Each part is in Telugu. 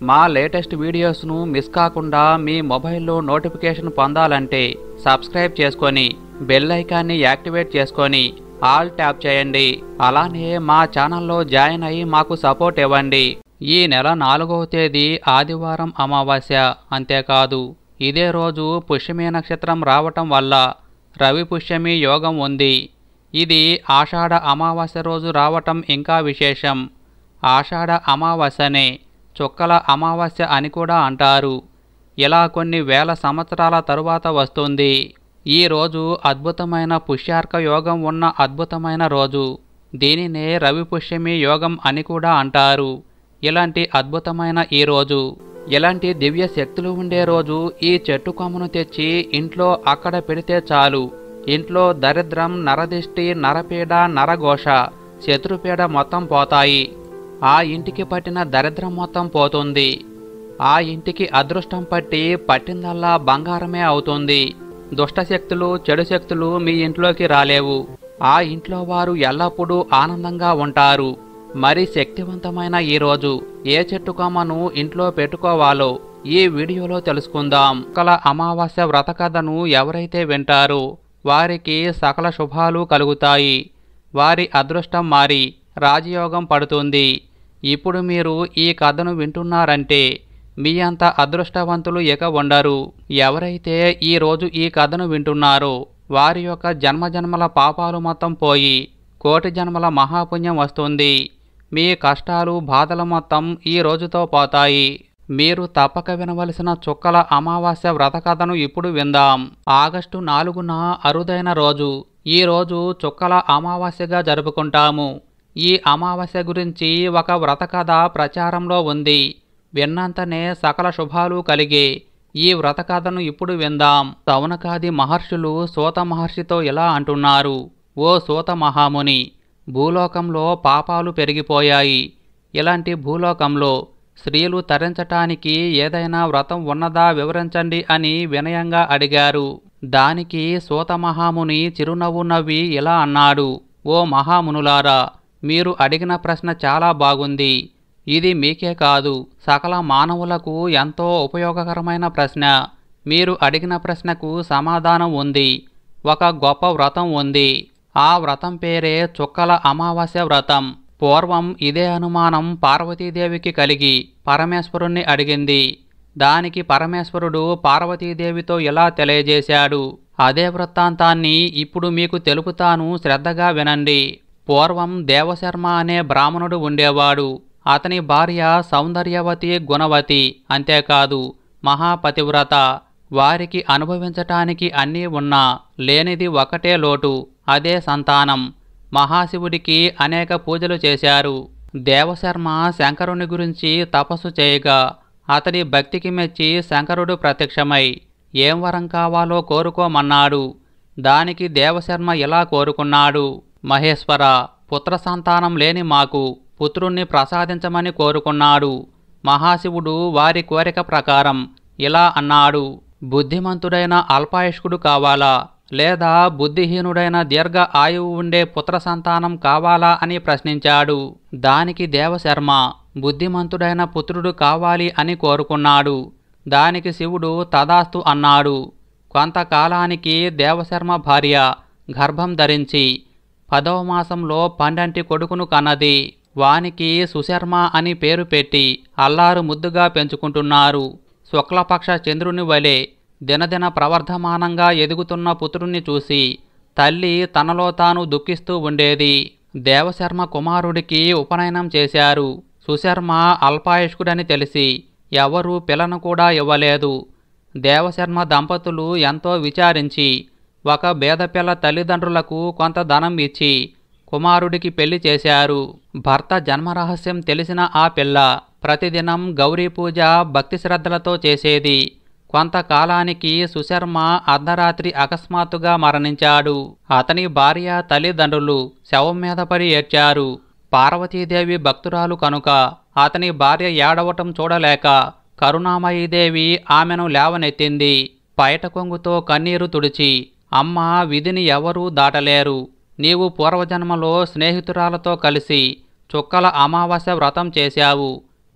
మా లేటెస్ట్ వీడియోస్ను మిస్ కాకుండా మీ మొబైల్లో నోటిఫికేషన్ పొందాలంటే సబ్స్క్రైబ్ చేసుకొని బెల్ ఐకాన్ని యాక్టివేట్ చేసుకొని ఆల్ ట్యాప్ చేయండి అలానే మా ఛానల్లో జాయిన్ అయ్యి మాకు సపోర్ట్ ఇవ్వండి ఈ నెల నాలుగవ తేదీ ఆదివారం అమావాస్య అంతేకాదు ఇదే రోజు పుష్యమి నక్షత్రం రావటం వల్ల రవి పుష్యమి యోగం ఉంది ఇది ఆషాఢ అమావాస్య రోజు రావటం ఇంకా విశేషం ఆషాఢ అమావాస్యనే చుక్కల అమావాస్య అని కూడా అంటారు ఇలా కొన్ని వేల సంవత్సరాల తరువాత వస్తుంది ఈ రోజు అద్భుతమైన పుష్యార్క యోగం ఉన్న అద్భుతమైన రోజు దీనినే రవి పుష్యమి యోగం అని కూడా అంటారు ఇలాంటి అద్భుతమైన ఈ రోజు ఇలాంటి దివ్య శక్తులు ఉండే రోజు ఈ చెట్టు కొమ్మను తెచ్చి ఇంట్లో అక్కడ పెడితే చాలు ఇంట్లో దరిద్రం నరదిష్టి నరపీడ నరఘోష శత్రుపీడ మొత్తం పోతాయి ఆ ఇంటికి పట్టిన దరిద్రం మొత్తం పోతుంది ఆ ఇంటికి అదృష్టం పట్టి పట్టిందల్లా బంగారమే అవుతుంది దుష్టశక్తులు చెడు శక్తులు మీ ఇంట్లోకి రాలేవు ఆ ఇంట్లో వారు ఎల్లప్పుడూ ఆనందంగా ఉంటారు మరి శక్తివంతమైన ఈ రోజు ఏ చెట్టు కొమ్మను ఇంట్లో పెట్టుకోవాలో ఈ వీడియోలో తెలుసుకుందాం కల అమావాస్య వ్రత కథను ఎవరైతే వింటారో వారికి సకల శుభాలు కలుగుతాయి వారి అదృష్టం మారి రాజయోగం పడుతుంది ఇప్పుడు మీరు ఈ కథను వింటున్నారంటే మీ అంత అదృష్టవంతులు ఇక ఉండరు ఎవరైతే ఈ రోజు ఈ కథను వింటున్నారో వారి యొక్క జన్మజన్మల పాపాలు మొత్తం పోయి కోటి జన్మల మహాపుణ్యం వస్తుంది మీ కష్టాలు బాధలు మొత్తం ఈ రోజుతో పోతాయి మీరు తప్పక వినవలసిన చుక్కల అమావాస్య వ్రత కథను ఇప్పుడు విందాం ఆగస్టు నాలుగున అరుదైన రోజు ఈ రోజు చుక్కల అమావాస్యగా జరుపుకుంటాము ఈ అమావాస్య గురించి ఒక వ్రత కథ ప్రచారంలో ఉంది విన్నంతనే సకల శుభాలు కలిగే ఈ వ్రత కథను ఇప్పుడు విందాం సౌనకాది మహర్షులు సూత మహర్షితో ఇలా అంటున్నారు ఓ సూత మహాముని భూలోకంలో పాపాలు పెరిగిపోయాయి ఇలాంటి భూలోకంలో స్త్రీలు తరించటానికి ఏదైనా వ్రతం ఉన్నదా వివరించండి అని వినయంగా అడిగారు దానికి సూత మహాముని చిరునవ్వు నవ్వి ఇలా అన్నాడు ఓ మహామునులారా మీరు అడిగిన ప్రశ్న చాలా బాగుంది ఇది మీకే కాదు సకల మానవులకు ఎంతో ఉపయోగకరమైన ప్రశ్న మీరు అడిగిన ప్రశ్నకు సమాధానం ఉంది ఒక గొప్ప వ్రతం ఉంది ఆ వ్రతం పేరే చుక్కల అమావాస్య వ్రతం పూర్వం ఇదే అనుమానం పార్వతీదేవికి కలిగి పరమేశ్వరుణ్ణి అడిగింది దానికి పరమేశ్వరుడు పార్వతీదేవితో ఇలా తెలియజేశాడు అదే వృత్తాంతాన్ని ఇప్పుడు మీకు తెలుపుతాను శ్రద్ధగా వినండి పూర్వం దేవశర్మ అనే బ్రాహ్మణుడు ఉండేవాడు అతని భార్య సౌందర్యవతి గుణవతి అంతేకాదు మహాపతివ్రత వారికి అనుభవించటానికి అన్నీ ఉన్నా లేనిది ఒకటే లోటు అదే సంతానం మహాశివుడికి అనేక పూజలు చేశారు దేవశర్మ శంకరుని గురించి తపస్సు చేయగా అతడి భక్తికి మెచ్చి శంకరుడు ప్రత్యక్షమై ఏం వరం కావాలో కోరుకోమన్నాడు దానికి దేవశర్మ ఇలా కోరుకున్నాడు మహేశ్వర పుత్ర సంతానం లేని మాకు పుత్రుణ్ణి ప్రసాదించమని కోరుకున్నాడు మహాశివుడు వారి కోరిక ప్రకారం ఇలా అన్నాడు బుద్ధిమంతుడైన అల్పాయుష్కుడు కావాలా లేదా బుద్ధిహీనుడైన దీర్ఘ ఆయువు ఉండే పుత్ర సంతానం కావాలా అని ప్రశ్నించాడు దానికి దేవశర్మ బుద్ధిమంతుడైన పుత్రుడు కావాలి అని కోరుకున్నాడు దానికి శివుడు తదాస్తు అన్నాడు కొంతకాలానికి దేవశర్మ భార్య గర్భం ధరించి పదవ మాసంలో పండంటి కొడుకును కన్నది వానికి సుశర్మ అని పేరు పెట్టి అల్లారు ముద్దుగా పెంచుకుంటున్నారు శుక్లపక్ష చంద్రుని వలె దినదిన ప్రవర్ధమానంగా ఎదుగుతున్న పుత్రుణ్ణి చూసి తల్లి తనలో తాను దుఃఖిస్తూ ఉండేది దేవశర్మ కుమారుడికి ఉపనయనం చేశారు సుశర్మ అల్పాయుష్కుడని తెలిసి ఎవరూ పిల్లను కూడా ఇవ్వలేదు దేవశర్మ దంపతులు ఎంతో విచారించి ఒక బేదపిల్ల తల్లిదండ్రులకు కొంత ధనం ఇచ్చి కుమారుడికి పెళ్లి చేశారు భర్త జన్మరహస్యం తెలిసిన ఆ పిల్ల ప్రతిదినం గౌరీ పూజ భక్తి శ్రద్ధలతో చేసేది కొంతకాలానికి సుశర్మ అర్ధరాత్రి అకస్మాత్తుగా మరణించాడు అతని భార్య తల్లిదండ్రులు శవం మీద పడి ఏడ్చారు పార్వతీదేవి భక్తురాలు కనుక అతని భార్య ఏడవటం చూడలేక కరుణామయీదేవి ఆమెను లేవనెత్తింది పైట కొంగుతో కన్నీరు తుడిచి అమ్మ విధిని ఎవరూ దాటలేరు నీవు పూర్వజన్మలో స్నేహితురాలతో కలిసి చుక్కల అమావాస్య వ్రతం చేశావు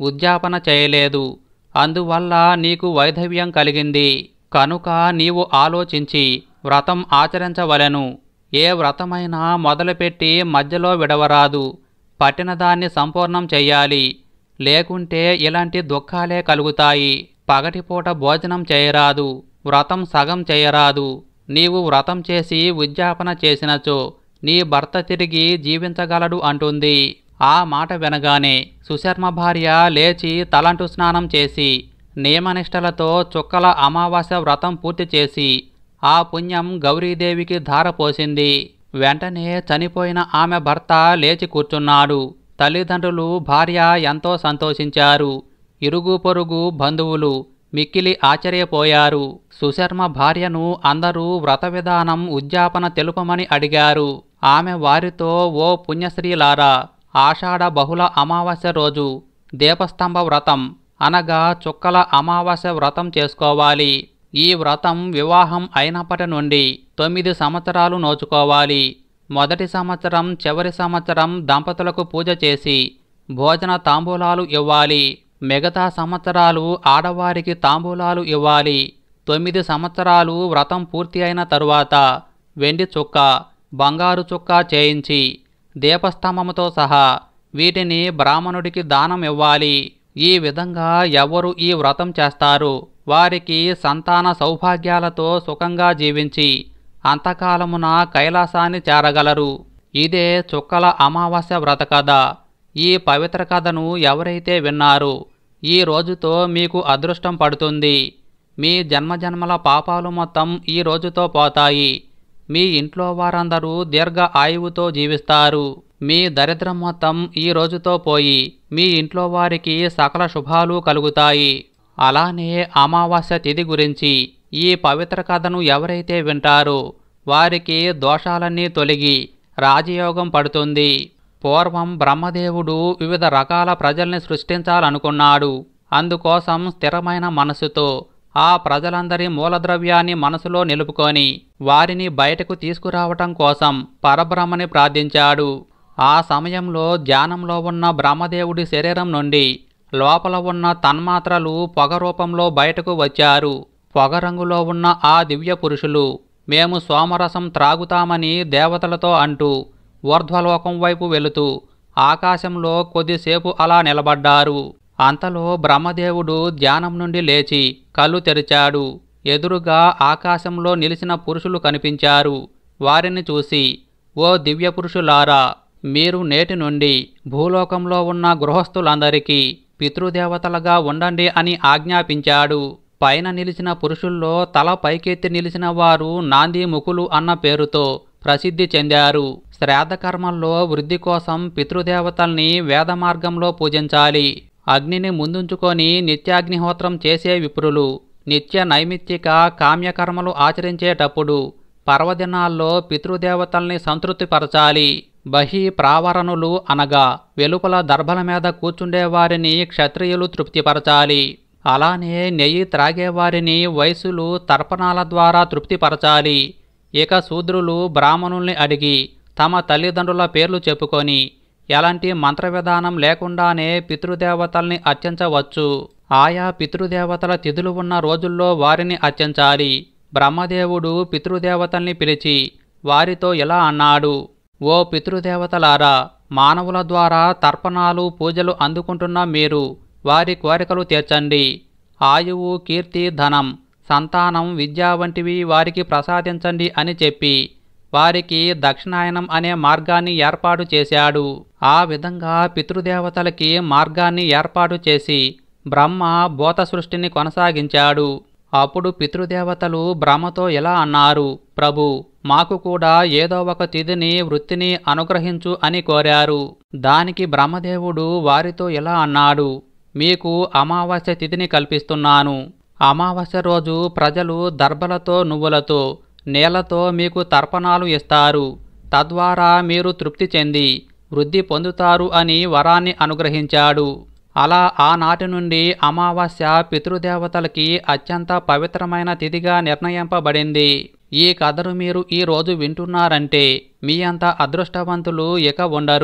ఉద్యాపన చేయలేదు అందువల్ల నీకు వైధవ్యం కలిగింది కనుక నీవు ఆలోచించి వ్రతం ఆచరించవలెను ఏ వ్రతమైనా మొదలుపెట్టి మధ్యలో విడవరాదు పట్టినదాన్ని సంపూర్ణం చెయ్యాలి లేకుంటే ఇలాంటి దుఃఖాలే కలుగుతాయి పగటిపూట భోజనం చేయరాదు వ్రతం సగం చేయరాదు నీవు వ్రతం చేసి ఉద్యాపన చేసినచో నీ భర్త తిరిగి జీవించగలడు అంటుంది ఆ మాట వినగానే సుశర్మ భార్య లేచి తలంటు స్నానం చేసి నియమనిష్టలతో చుక్కల అమావాస్య వ్రతం పూర్తి చేసి ఆ పుణ్యం గౌరీదేవికి ధారపోసింది వెంటనే చనిపోయిన ఆమె భర్త లేచి కూర్చున్నాడు తల్లిదండ్రులు భార్య ఎంతో సంతోషించారు ఇరుగు పొరుగు బంధువులు మిక్కిలి ఆశ్చర్యపోయారు సుశర్మ భార్యను అందరూ వ్రత విధానం ఉద్యాపన తెలుపమని అడిగారు ఆమె వారితో ఓ పుణ్యశ్రీలారా ఆషాఢ బహుళ అమావాస్య రోజు దీపస్తంభ వ్రతం అనగా చుక్కల అమావాస్య వ్రతం చేసుకోవాలి ఈ వ్రతం వివాహం అయినప్పటి నుండి తొమ్మిది సంవత్సరాలు నోచుకోవాలి మొదటి సంవత్సరం చివరి సంవత్సరం దంపతులకు పూజ చేసి భోజన తాంబూలాలు ఇవ్వాలి మిగతా సంవత్సరాలు ఆడవారికి తాంబూలాలు ఇవ్వాలి తొమ్మిది సంవత్సరాలు వ్రతం పూర్తి అయిన తరువాత వెండి చుక్క బంగారు చుక్క చేయించి దీపస్తంభముతో సహా వీటిని బ్రాహ్మణుడికి దానం ఇవ్వాలి ఈ విధంగా ఎవరు ఈ వ్రతం చేస్తారు వారికి సంతాన సౌభాగ్యాలతో సుఖంగా జీవించి అంతకాలమున కైలాసాన్ని చేరగలరు ఇదే చుక్కల అమావాస్య వ్రత కథ ఈ పవిత్ర కథను ఎవరైతే విన్నారో ఈ రోజుతో మీకు అదృష్టం పడుతుంది మీ జన్మజన్మల పాపాలు మొత్తం ఈ రోజుతో పోతాయి మీ ఇంట్లో వారందరూ దీర్ఘ ఆయువుతో జీవిస్తారు మీ దరిద్రం మొత్తం ఈ రోజుతో పోయి మీ ఇంట్లో వారికి సకల శుభాలు కలుగుతాయి అలానే అమావాస్య తిథి గురించి ఈ పవిత్ర కథను ఎవరైతే వింటారో వారికి దోషాలన్నీ తొలగి రాజయోగం పడుతుంది పూర్వం బ్రహ్మదేవుడు వివిధ రకాల ప్రజల్ని సృష్టించాలనుకున్నాడు అందుకోసం స్థిరమైన మనసుతో ఆ ప్రజలందరి మూలద్రవ్యాన్ని మనసులో నిలుపుకొని వారిని బయటకు తీసుకురావటం కోసం పరబ్రహ్మని ప్రార్థించాడు ఆ సమయంలో ధ్యానంలో ఉన్న బ్రహ్మదేవుడి శరీరం నుండి లోపల ఉన్న తన్మాత్రలు పొగ రూపంలో బయటకు వచ్చారు పొగ రంగులో ఉన్న ఆ దివ్య పురుషులు మేము సోమరసం త్రాగుతామని దేవతలతో అంటూ ఊర్ధ్వలోకం వైపు వెళుతూ ఆకాశంలో కొద్దిసేపు అలా నిలబడ్డారు అంతలో బ్రహ్మదేవుడు ధ్యానం నుండి లేచి కళ్ళు తెరిచాడు ఎదురుగా ఆకాశంలో నిలిచిన పురుషులు కనిపించారు వారిని చూసి ఓ దివ్య పురుషులారా మీరు నేటి నుండి భూలోకంలో ఉన్న గృహస్థులందరికీ పితృదేవతలుగా ఉండండి అని ఆజ్ఞాపించాడు పైన నిలిచిన పురుషుల్లో తల పైకెత్తి నిలిచిన వారు నాంది ముకులు అన్న పేరుతో ప్రసిద్ధి చెందారు శ్రాద్ధ కర్మల్లో వృద్ధి కోసం పితృదేవతల్ని వేద మార్గంలో పూజించాలి అగ్నిని ముందుంచుకొని నిత్యాగ్నిహోత్రం చేసే విప్రులు నిత్య నైమిత్తిక కామ్యకర్మలు ఆచరించేటప్పుడు పర్వదినాల్లో పితృదేవతల్ని సంతృప్తిపరచాలి బహి ప్రావరణులు అనగా వెలుపల దర్భల మీద కూర్చుండేవారిని క్షత్రియులు తృప్తిపరచాలి అలానే నెయ్యి త్రాగేవారిని వయసులు తర్పణాల ద్వారా తృప్తిపరచాలి ఇక శూద్రులు బ్రాహ్మణుల్ని అడిగి తమ తల్లిదండ్రుల పేర్లు చెప్పుకొని ఎలాంటి మంత్ర విధానం లేకుండానే పితృదేవతల్ని అర్చించవచ్చు ఆయా పితృదేవతల తిథులు ఉన్న రోజుల్లో వారిని అర్చించాలి బ్రహ్మదేవుడు పితృదేవతల్ని పిలిచి వారితో ఇలా అన్నాడు ఓ పితృదేవతలారా మానవుల ద్వారా తర్పణాలు పూజలు అందుకుంటున్న మీరు వారి కోరికలు తీర్చండి ఆయువు కీర్తి ధనం సంతానం విద్య వంటివి వారికి ప్రసాదించండి అని చెప్పి వారికి దక్షిణాయనం అనే మార్గాన్ని ఏర్పాటు చేశాడు ఆ విధంగా పితృదేవతలకి మార్గాన్ని ఏర్పాటు చేసి బ్రహ్మ భూత సృష్టిని కొనసాగించాడు అప్పుడు పితృదేవతలు బ్రహ్మతో ఇలా అన్నారు ప్రభు మాకు కూడా ఏదో ఒక తిథిని వృత్తిని అనుగ్రహించు అని కోరారు దానికి బ్రహ్మదేవుడు వారితో ఇలా అన్నాడు మీకు అమావాస్య తిథిని కల్పిస్తున్నాను అమావాస్య రోజు ప్రజలు దర్భలతో నువ్వులతో నీళ్లతో మీకు తర్పణాలు ఇస్తారు తద్వారా మీరు తృప్తి చెంది వృద్ధి పొందుతారు అని వరాన్ని అనుగ్రహించాడు అలా ఆనాటి నుండి అమావాస్య పితృదేవతలకి అత్యంత పవిత్రమైన తిథిగా నిర్ణయింపబడింది ఈ కథను మీరు ఈ రోజు వింటున్నారంటే మీ అంత అదృష్టవంతులు ఇక ఉండరు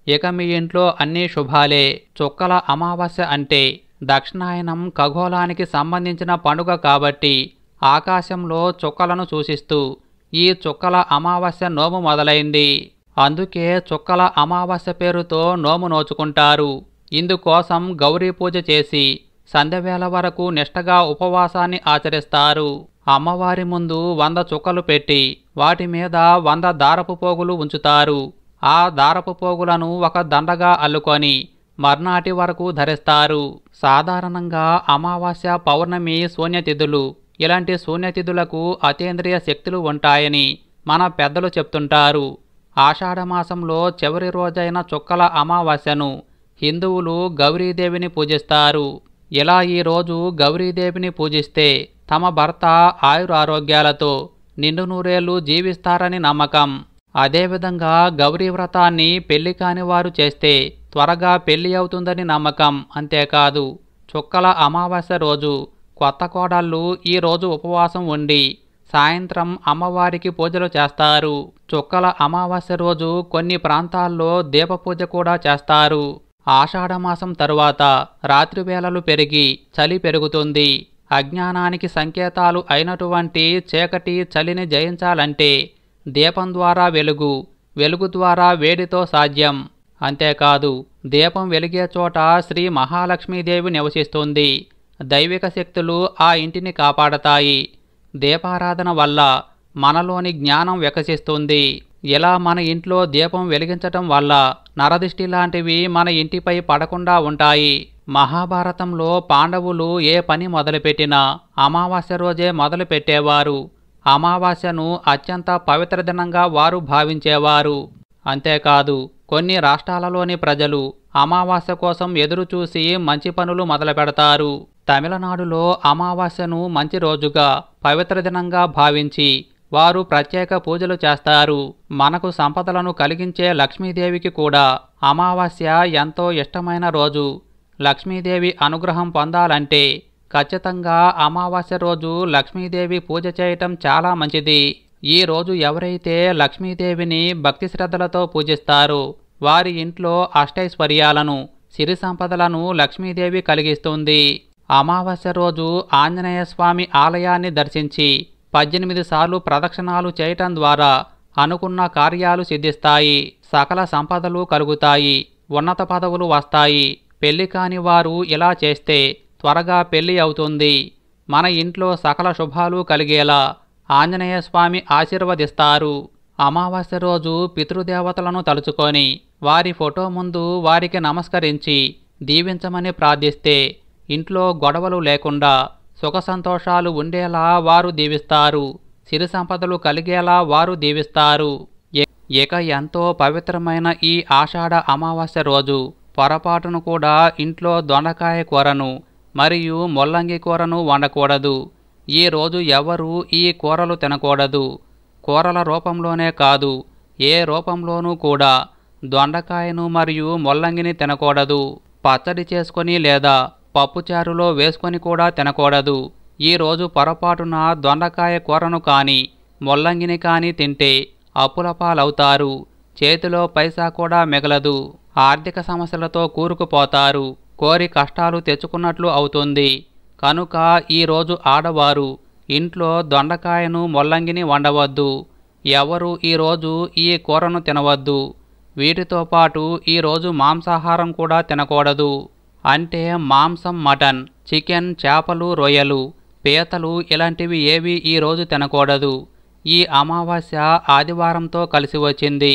ఇక మీ ఇంట్లో అన్నీ శుభాలే చుక్కల అమావాస్య అంటే దక్షిణాయనం ఖగోళానికి సంబంధించిన పండుగ కాబట్టి ఆకాశంలో చుక్కలను సూచిస్తూ ఈ చుక్కల అమావాస్య నోము మొదలైంది అందుకే చుక్కల అమావాస్య పేరుతో నోము నోచుకుంటారు ఇందుకోసం గౌరీ పూజ చేసి సంధ్యవేళ వరకు నిష్టగా ఉపవాసాన్ని ఆచరిస్తారు అమ్మవారి ముందు వంద చుక్కలు పెట్టి వాటి మీద వంద దారపు పోగులు ఉంచుతారు ఆ దారపు పోగులను ఒక దండగా అల్లుకొని మర్నాటి వరకు ధరిస్తారు సాధారణంగా అమావాస్య పౌర్ణమి శూన్యతిథులు ఇలాంటి శూన్యతిథులకు అతీంద్రియ శక్తులు ఉంటాయని మన పెద్దలు చెప్తుంటారు ఆషాఢమాసంలో చివరి రోజైన చుక్కల అమావాస్యను హిందువులు గౌరీదేవిని పూజిస్తారు ఇలా ఈ రోజు గౌరీదేవిని పూజిస్తే తమ భర్త ఆయురారోగ్యాలతో నిండు నూరేళ్లు జీవిస్తారని నమ్మకం అదేవిధంగా గౌరీ వ్రతాన్ని పెళ్లి కాని వారు చేస్తే త్వరగా పెళ్లి అవుతుందని నమ్మకం అంతేకాదు చుక్కల అమావాస్య రోజు కొత్త కోడళ్ళు ఈ రోజు ఉపవాసం ఉండి సాయంత్రం అమ్మవారికి పూజలు చేస్తారు చుక్కల అమావాస్య రోజు కొన్ని ప్రాంతాల్లో దీపపూజ కూడా చేస్తారు ఆషాఢమాసం తరువాత రాత్రివేళలు పెరిగి చలి పెరుగుతుంది అజ్ఞానానికి సంకేతాలు అయినటువంటి చీకటి చలిని జయించాలంటే దీపం ద్వారా వెలుగు వెలుగు ద్వారా వేడితో సాధ్యం అంతేకాదు దీపం వెలిగే చోట శ్రీ మహాలక్ష్మీదేవి నివసిస్తుంది దైవిక శక్తులు ఆ ఇంటిని కాపాడతాయి దీపారాధన వల్ల మనలోని జ్ఞానం వికసిస్తుంది ఇలా మన ఇంట్లో దీపం వెలిగించటం వల్ల నరదిష్టి లాంటివి మన ఇంటిపై పడకుండా ఉంటాయి మహాభారతంలో పాండవులు ఏ పని మొదలుపెట్టినా అమావాస్య రోజే మొదలుపెట్టేవారు అమావాస్యను అత్యంత పవిత్ర దినంగా వారు భావించేవారు అంతేకాదు కొన్ని రాష్ట్రాలలోని ప్రజలు అమావాస్య కోసం ఎదురుచూసి మంచి పనులు మొదలు పెడతారు తమిళనాడులో అమావాస్యను మంచి రోజుగా పవిత్ర దినంగా భావించి వారు ప్రత్యేక పూజలు చేస్తారు మనకు సంపదలను కలిగించే లక్ష్మీదేవికి కూడా అమావాస్య ఎంతో ఇష్టమైన రోజు లక్ష్మీదేవి అనుగ్రహం పొందాలంటే ఖచ్చితంగా అమావాస్య రోజు లక్ష్మీదేవి పూజ చేయటం చాలా మంచిది ఈ రోజు ఎవరైతే లక్ష్మీదేవిని భక్తి శ్రద్ధలతో పూజిస్తారో వారి ఇంట్లో అష్టైశ్వర్యాలను సిరి సంపదలను లక్ష్మీదేవి కలిగిస్తుంది అమావాస్య రోజు ఆంజనేయ స్వామి ఆలయాన్ని దర్శించి పద్దెనిమిది సార్లు ప్రదక్షిణాలు చేయటం ద్వారా అనుకున్న కార్యాలు సిద్ధిస్తాయి సకల సంపదలు కలుగుతాయి ఉన్నత పదవులు వస్తాయి పెళ్లి కాని వారు ఇలా చేస్తే త్వరగా పెళ్లి అవుతుంది మన ఇంట్లో సకల శుభాలు కలిగేలా ఆంజనేయ స్వామి ఆశీర్వదిస్తారు అమావాస్య రోజు పితృదేవతలను తలుచుకొని వారి ఫోటో ముందు వారికి నమస్కరించి దీవించమని ప్రార్థిస్తే ఇంట్లో గొడవలు లేకుండా సుఖ సంతోషాలు ఉండేలా వారు దీవిస్తారు సిరి సంపదలు కలిగేలా వారు దీవిస్తారు ఇ- ఇక ఎంతో పవిత్రమైన ఈ ఆషాఢ అమావాస్య రోజు పొరపాటును కూడా ఇంట్లో దొండకాయ కూరను మరియు మొల్లంగి కూరను వండకూడదు ఈ రోజు ఎవరు ఈ కూరలు తినకూడదు కూరల రూపంలోనే కాదు ఏ రూపంలోనూ కూడా దొండకాయను మరియు మొల్లంగిని తినకూడదు పచ్చడి చేసుకొని లేదా పప్పుచారులో వేసుకొని కూడా తినకూడదు ఈ రోజు పొరపాటున దొండకాయ కూరను కానీ మొల్లంగిని కానీ తింటే అప్పుల పాలవుతారు చేతిలో పైసా కూడా మిగలదు ఆర్థిక సమస్యలతో కూరుకుపోతారు కోరి కష్టాలు తెచ్చుకున్నట్లు అవుతుంది కనుక ఈరోజు ఆడవారు ఇంట్లో దొండకాయను మొల్లంగిని వండవద్దు ఎవరు ఈరోజు ఈ కూరను తినవద్దు వీటితో పాటు ఈరోజు మాంసాహారం కూడా తినకూడదు అంటే మాంసం మటన్ చికెన్ చేపలు రొయ్యలు పీతలు ఇలాంటివి ఏవి ఈరోజు తినకూడదు ఈ అమావాస్య ఆదివారంతో కలిసి వచ్చింది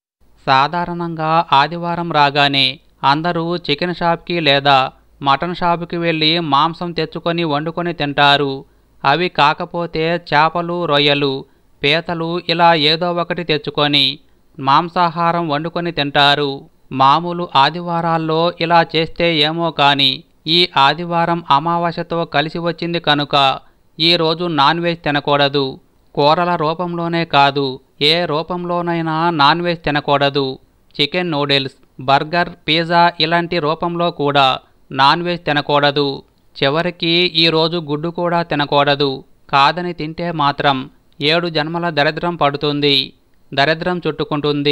సాధారణంగా ఆదివారం రాగానే అందరూ చికెన్ షాప్కి లేదా మటన్ షాపుకి వెళ్ళి మాంసం తెచ్చుకొని వండుకొని తింటారు అవి కాకపోతే చేపలు రొయ్యలు పీతలు ఇలా ఏదో ఒకటి తెచ్చుకొని మాంసాహారం వండుకొని తింటారు మామూలు ఆదివారాల్లో ఇలా చేస్తే ఏమో కానీ ఈ ఆదివారం అమావాస్యతో కలిసి వచ్చింది కనుక ఈ రోజు నాన్ వెజ్ తినకూడదు కూరల రూపంలోనే కాదు ఏ రూపంలోనైనా నాన్ వెజ్ తినకూడదు చికెన్ నూడిల్స్ బర్గర్ పిజ్జా ఇలాంటి రూపంలో కూడా నాన్ వెజ్ తినకూడదు చివరికి ఈ రోజు గుడ్డు కూడా తినకూడదు కాదని తింటే మాత్రం ఏడు జన్మల దరిద్రం పడుతుంది దరిద్రం చుట్టుకుంటుంది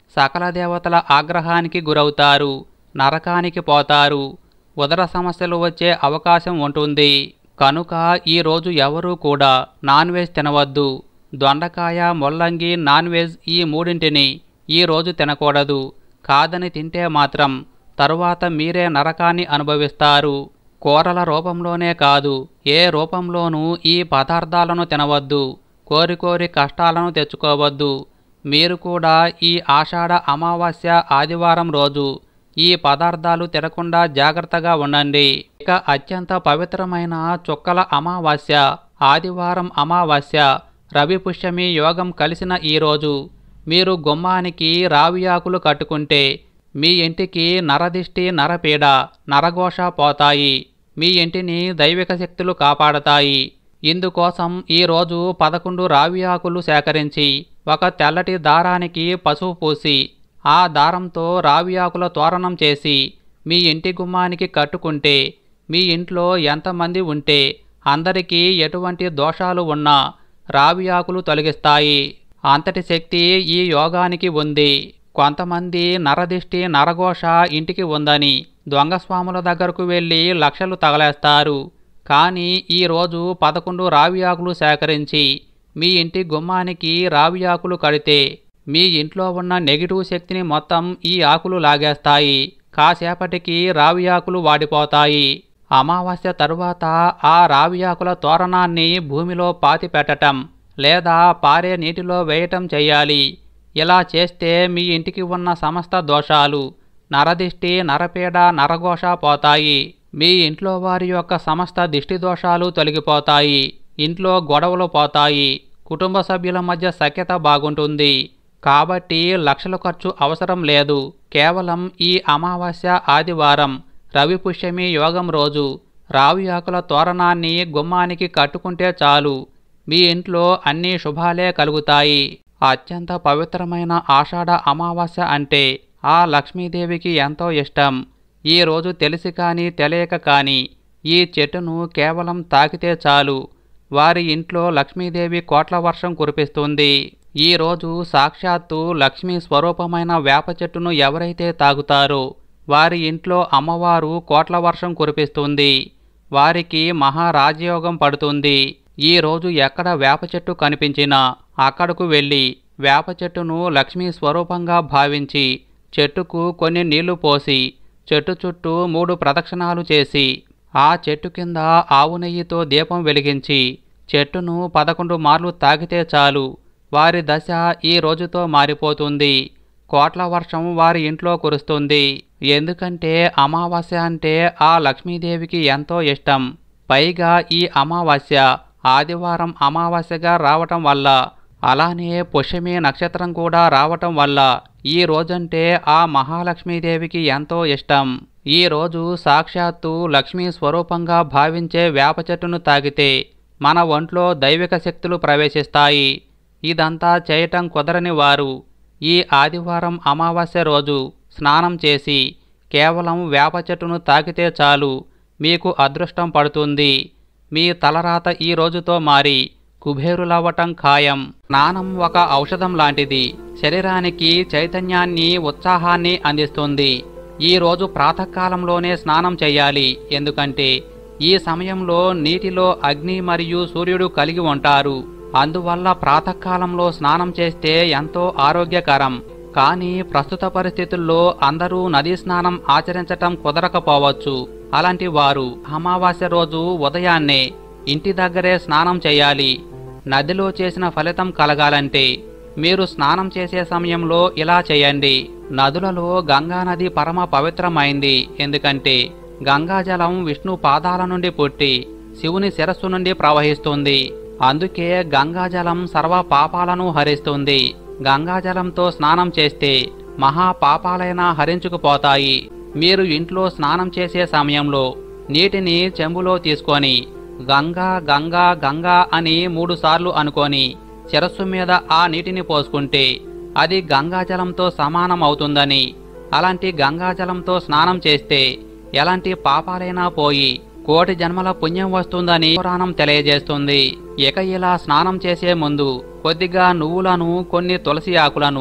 సకల దేవతల ఆగ్రహానికి గురవుతారు నరకానికి పోతారు ఉదర సమస్యలు వచ్చే అవకాశం ఉంటుంది కనుక ఈ రోజు ఎవరూ కూడా నాన్ వెజ్ తినవద్దు దొండకాయ ముల్లంగి నాన్ వెజ్ ఈ మూడింటిని ఈ రోజు తినకూడదు కాదని తింటే మాత్రం తరువాత మీరే నరకాన్ని అనుభవిస్తారు కూరల రూపంలోనే కాదు ఏ రూపంలోనూ ఈ పదార్థాలను తినవద్దు కోరి కోరి కష్టాలను తెచ్చుకోవద్దు మీరు కూడా ఈ ఆషాఢ అమావాస్య ఆదివారం రోజు ఈ పదార్థాలు తినకుండా జాగ్రత్తగా ఉండండి ఇక అత్యంత పవిత్రమైన చుక్కల అమావాస్య ఆదివారం అమావాస్య రవి పుష్యమి యోగం కలిసిన ఈ రోజు మీరు గుమ్మానికి రావి ఆకులు కట్టుకుంటే మీ ఇంటికి నరదిష్టి నరపీడ నరఘోష పోతాయి మీ ఇంటిని దైవిక శక్తులు కాపాడతాయి ఇందుకోసం ఈ రోజు పదకొండు రావి ఆకులు సేకరించి ఒక తెల్లటి దారానికి పసుపు పూసి ఆ దారంతో రావి ఆకుల తోరణం చేసి మీ ఇంటి గుమ్మానికి కట్టుకుంటే మీ ఇంట్లో ఎంతమంది ఉంటే అందరికీ ఎటువంటి దోషాలు ఉన్నా రావి ఆకులు తొలగిస్తాయి అంతటి శక్తి ఈ యోగానికి ఉంది కొంతమంది నరదిష్టి నరఘోష ఇంటికి ఉందని దొంగస్వాముల దగ్గరకు వెళ్ళి లక్షలు తగలేస్తారు కానీ ఈరోజు పదకొండు రావి ఆకులు సేకరించి మీ ఇంటి గుమ్మానికి రావి ఆకులు కడితే మీ ఇంట్లో ఉన్న నెగిటివ్ శక్తిని మొత్తం ఈ ఆకులు లాగేస్తాయి కాసేపటికి రావి ఆకులు వాడిపోతాయి అమావాస్య తరువాత ఆ రావి ఆకుల తోరణాన్ని భూమిలో పాతి పెట్టటం లేదా పారే నీటిలో వేయటం చెయ్యాలి ఇలా చేస్తే మీ ఇంటికి ఉన్న సమస్త దోషాలు నరదిష్టి నరపీడ నరఘోష పోతాయి మీ ఇంట్లో వారి యొక్క సమస్త దిష్టి దోషాలు తొలగిపోతాయి ఇంట్లో గొడవలు పోతాయి కుటుంబ సభ్యుల మధ్య సఖ్యత బాగుంటుంది కాబట్టి లక్షల ఖర్చు అవసరం లేదు కేవలం ఈ అమావాస్య ఆదివారం రవి పుష్యమి యోగం రోజు రావి ఆకుల తోరణాన్ని గుమ్మానికి కట్టుకుంటే చాలు మీ ఇంట్లో అన్ని శుభాలే కలుగుతాయి అత్యంత పవిత్రమైన ఆషాఢ అమావాస్య అంటే ఆ లక్ష్మీదేవికి ఎంతో ఇష్టం ఈ రోజు తెలిసి కానీ తెలియక కానీ ఈ చెట్టును కేవలం తాకితే చాలు వారి ఇంట్లో లక్ష్మీదేవి కోట్ల వర్షం కురిపిస్తుంది ఈ రోజు సాక్షాత్తు లక్ష్మీ స్వరూపమైన వేప చెట్టును ఎవరైతే తాగుతారో వారి ఇంట్లో అమ్మవారు కోట్ల వర్షం కురిపిస్తుంది వారికి మహారాజయోగం పడుతుంది ఈ రోజు ఎక్కడ వేప చెట్టు కనిపించినా అక్కడకు వెళ్ళి వేప చెట్టును లక్ష్మీ స్వరూపంగా భావించి చెట్టుకు కొన్ని నీళ్లు పోసి చెట్టు చుట్టూ మూడు ప్రదక్షిణాలు చేసి ఆ చెట్టు కింద ఆవు నెయ్యితో దీపం వెలిగించి చెట్టును పదకొండు మార్లు తాకితే చాలు వారి దశ ఈ రోజుతో మారిపోతుంది కోట్ల వర్షం వారి ఇంట్లో కురుస్తుంది ఎందుకంటే అమావాస్య అంటే ఆ లక్ష్మీదేవికి ఎంతో ఇష్టం పైగా ఈ అమావాస్య ఆదివారం అమావాస్యగా రావటం వల్ల అలానే పుష్యమి నక్షత్రం కూడా రావటం వల్ల ఈ రోజంటే ఆ మహాలక్ష్మీదేవికి ఎంతో ఇష్టం ఈ రోజు సాక్షాత్తు లక్ష్మీ స్వరూపంగా భావించే వేప చెట్టును తాగితే మన ఒంట్లో దైవిక శక్తులు ప్రవేశిస్తాయి ఇదంతా చేయటం కుదరని వారు ఈ ఆదివారం అమావాస్య రోజు స్నానం చేసి కేవలం వేప చెట్టును తాకితే చాలు మీకు అదృష్టం పడుతుంది మీ తలరాత ఈ రోజుతో మారి కుబేరులవ్వటం ఖాయం స్నానం ఒక ఔషధం లాంటిది శరీరానికి చైతన్యాన్ని ఉత్సాహాన్ని అందిస్తుంది ఈ రోజు ప్రాతకాలంలోనే స్నానం చేయాలి ఎందుకంటే ఈ సమయంలో నీటిలో అగ్ని మరియు సూర్యుడు కలిగి ఉంటారు అందువల్ల ప్రాతకాలంలో స్నానం చేస్తే ఎంతో ఆరోగ్యకరం కానీ ప్రస్తుత పరిస్థితుల్లో అందరూ నదీ స్నానం ఆచరించటం కుదరకపోవచ్చు అలాంటి వారు అమావాస్య రోజు ఉదయాన్నే ఇంటి దగ్గరే స్నానం చేయాలి నదిలో చేసిన ఫలితం కలగాలంటే మీరు స్నానం చేసే సమయంలో ఇలా చేయండి నదులలో గంగా నది పరమ పవిత్రమైంది ఎందుకంటే గంగాజలం విష్ణు పాదాల నుండి పుట్టి శివుని శిరస్సు నుండి ప్రవహిస్తుంది అందుకే గంగాజలం సర్వ పాపాలను హరిస్తుంది గంగాజలంతో స్నానం చేస్తే మహా పాపాలైనా హరించుకుపోతాయి మీరు ఇంట్లో స్నానం చేసే సమయంలో నీటిని చెంబులో తీసుకొని గంగా గంగా గంగా అని మూడుసార్లు అనుకొని శిరస్సు మీద ఆ నీటిని పోసుకుంటే అది గంగాజలంతో సమానం అవుతుందని అలాంటి గంగాజలంతో స్నానం చేస్తే ఎలాంటి పాపాలైనా పోయి కోటి జన్మల పుణ్యం వస్తుందని పురాణం తెలియజేస్తుంది ఇక ఇలా స్నానం చేసే ముందు కొద్దిగా నువ్వులను కొన్ని తులసి ఆకులను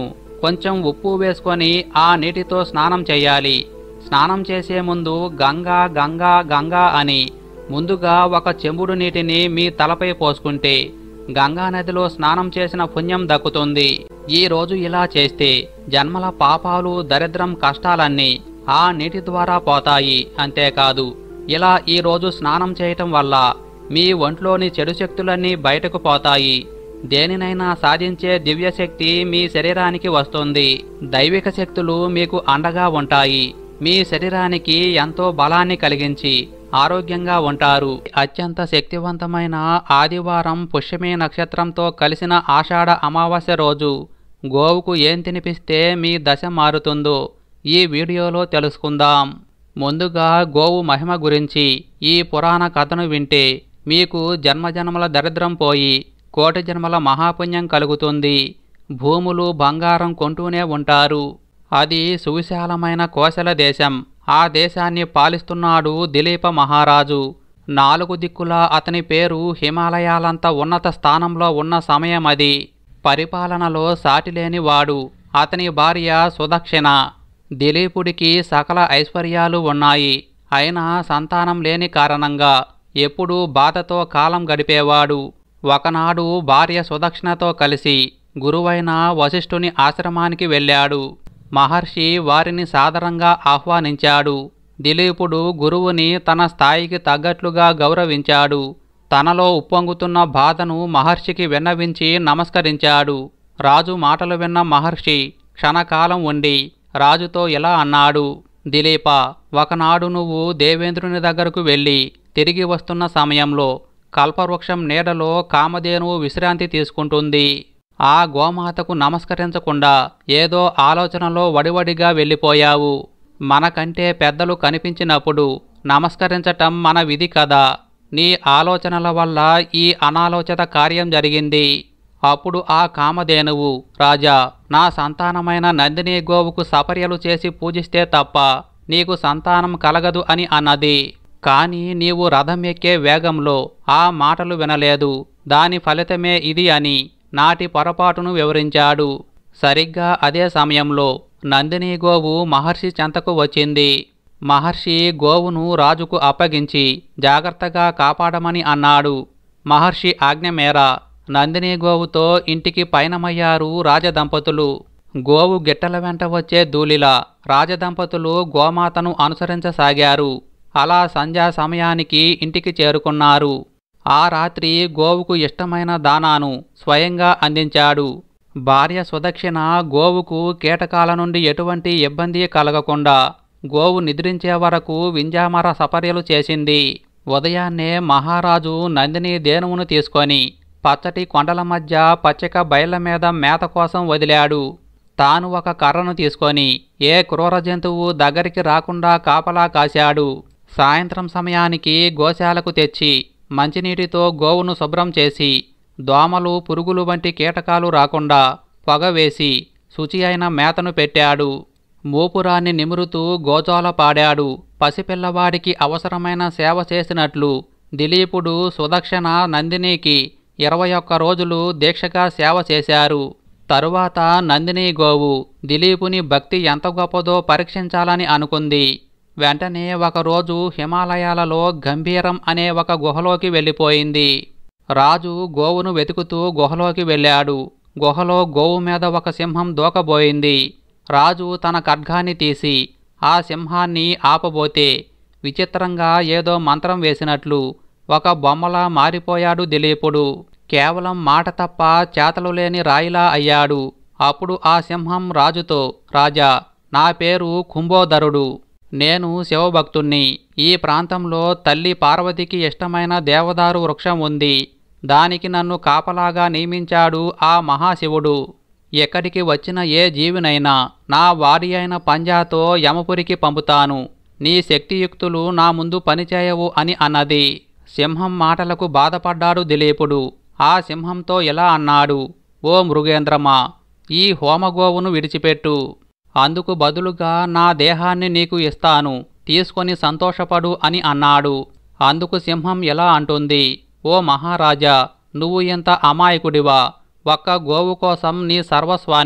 కొంచెం ఉప్పు వేసుకొని ఆ నీటితో స్నానం చేయాలి స్నానం చేసే ముందు గంగా గంగా గంగా అని ముందుగా ఒక చెంబుడు నీటిని మీ తలపై పోసుకుంటే గంగా నదిలో స్నానం చేసిన పుణ్యం దక్కుతుంది ఈ రోజు ఇలా చేస్తే జన్మల పాపాలు దరిద్రం కష్టాలన్నీ ఆ నీటి ద్వారా పోతాయి అంతేకాదు ఇలా ఈ రోజు స్నానం చేయటం వల్ల మీ ఒంట్లోని చెడు శక్తులన్నీ బయటకు పోతాయి దేనినైనా సాధించే దివ్యశక్తి మీ శరీరానికి వస్తుంది దైవిక శక్తులు మీకు అండగా ఉంటాయి మీ శరీరానికి ఎంతో బలాన్ని కలిగించి ఆరోగ్యంగా ఉంటారు అత్యంత శక్తివంతమైన ఆదివారం పుష్యమి నక్షత్రంతో కలిసిన ఆషాఢ అమావాస్య రోజు గోవుకు ఏం తినిపిస్తే మీ దశ మారుతుందో ఈ వీడియోలో తెలుసుకుందాం ముందుగా గోవు మహిమ గురించి ఈ పురాణ కథను వింటే మీకు జన్మజన్మల దరిద్రం పోయి కోటి జన్మల మహాపుణ్యం కలుగుతుంది భూములు బంగారం కొంటూనే ఉంటారు అది సువిశాలమైన కోశల దేశం ఆ దేశాన్ని పాలిస్తున్నాడు దిలీప మహారాజు నాలుగు దిక్కులా అతని పేరు హిమాలయాలంత ఉన్నత స్థానంలో ఉన్న సమయం అది పరిపాలనలో సాటిలేని వాడు అతని భార్య సుదక్షిణ దిలీపుడికి సకల ఐశ్వర్యాలు ఉన్నాయి అయినా సంతానం లేని కారణంగా ఎప్పుడూ బాధతో కాలం గడిపేవాడు ఒకనాడు భార్య సుదక్షిణతో కలిసి గురువైన వశిష్ఠుని ఆశ్రమానికి వెళ్ళాడు మహర్షి వారిని సాదరంగా ఆహ్వానించాడు దిలీపుడు గురువుని తన స్థాయికి తగ్గట్లుగా గౌరవించాడు తనలో ఉప్పొంగుతున్న బాధను మహర్షికి విన్నవించి నమస్కరించాడు రాజు మాటలు విన్న మహర్షి క్షణకాలం ఉండి రాజుతో ఇలా అన్నాడు దిలీప ఒకనాడు నువ్వు దేవేంద్రుని దగ్గరకు వెళ్ళి తిరిగి వస్తున్న సమయంలో కల్పవృక్షం నీడలో కామధేనువు విశ్రాంతి తీసుకుంటుంది ఆ గోమాతకు నమస్కరించకుండా ఏదో ఆలోచనలో వడివడిగా వెళ్ళిపోయావు మనకంటే పెద్దలు కనిపించినప్పుడు నమస్కరించటం మన విధి కదా నీ ఆలోచనల వల్ల ఈ అనాలోచిత కార్యం జరిగింది అప్పుడు ఆ కామధేనువు రాజా నా సంతానమైన నందిని గోవుకు సపర్యలు చేసి పూజిస్తే తప్ప నీకు సంతానం కలగదు అని అన్నది కాని నీవు రథం ఎక్కే వేగంలో ఆ మాటలు వినలేదు దాని ఫలితమే ఇది అని నాటి పొరపాటును వివరించాడు సరిగ్గా అదే సమయంలో నందిని గోవు మహర్షి చెంతకు వచ్చింది మహర్షి గోవును రాజుకు అప్పగించి జాగ్రత్తగా కాపాడమని అన్నాడు మహర్షి ఆజ్ఞ మేర నందిని గోవుతో ఇంటికి పయనమయ్యారు రాజదంపతులు గోవు గిట్టల వెంట వచ్చే ధూళిలా రాజదంపతులు గోమాతను అనుసరించసాగారు అలా సంధ్యా సమయానికి ఇంటికి చేరుకున్నారు ఆ రాత్రి గోవుకు ఇష్టమైన దానాను స్వయంగా అందించాడు భార్య సుదక్షిణ గోవుకు కీటకాల నుండి ఎటువంటి ఇబ్బంది కలగకుండా గోవు నిద్రించే వరకు వింజామర సపర్యలు చేసింది ఉదయాన్నే మహారాజు నందిని దేనువును తీసుకొని పచ్చటి కొండల మధ్య పచ్చిక బయళ్ళ మీద మేత కోసం వదిలాడు తాను ఒక కర్రను తీసుకొని ఏ క్రూర జంతువు దగ్గరికి రాకుండా కాపలా కాశాడు సాయంత్రం సమయానికి గోశాలకు తెచ్చి మంచినీటితో గోవును శుభ్రం చేసి దోమలు పురుగులు వంటి కీటకాలు రాకుండా పొగ వేసి శుచి అయిన మేతను పెట్టాడు మూపురాన్ని నిమురుతూ గోజాల పాడాడు పసిపిల్లవాడికి అవసరమైన సేవ చేసినట్లు దిలీపుడు సుదక్షిణ నందినికి ఇరవై ఒక్క రోజులు దీక్షగా సేవ చేశారు తరువాత నందిని గోవు దిలీపుని భక్తి ఎంత గొప్పదో పరీక్షించాలని అనుకుంది వెంటనే ఒకరోజు హిమాలయాలలో గంభీరం అనే ఒక గుహలోకి వెళ్ళిపోయింది రాజు గోవును వెతుకుతూ గుహలోకి వెళ్ళాడు గుహలో గోవు మీద ఒక సింహం దూకబోయింది రాజు తన ఖడ్గాన్ని తీసి ఆ సింహాన్ని ఆపబోతే విచిత్రంగా ఏదో మంత్రం వేసినట్లు ఒక బొమ్మలా మారిపోయాడు దిలీపుడు కేవలం మాట తప్ప చేతలు లేని రాయిలా అయ్యాడు అప్పుడు ఆ సింహం రాజుతో రాజా నా పేరు కుంభోదరుడు నేను శివభక్తుణ్ణి ఈ ప్రాంతంలో తల్లి పార్వతికి ఇష్టమైన దేవదారు వృక్షం ఉంది దానికి నన్ను కాపలాగా నియమించాడు ఆ మహాశివుడు ఎక్కడికి వచ్చిన ఏ జీవినైనా నా వారి అయిన పంజాతో యమపురికి పంపుతాను నీ శక్తియుక్తులు నా ముందు పనిచేయవు అని అన్నది సింహం మాటలకు బాధపడ్డాడు దిలీపుడు ఆ సింహంతో ఇలా అన్నాడు ఓ మృగేంద్రమా ఈ హోమగోవును విడిచిపెట్టు అందుకు బదులుగా నా దేహాన్ని నీకు ఇస్తాను తీసుకొని సంతోషపడు అని అన్నాడు అందుకు సింహం ఎలా అంటుంది ఓ మహారాజా నువ్వు ఇంత అమాయకుడివా ఒక్క గోవు కోసం నీ సర్వస్వాన్ని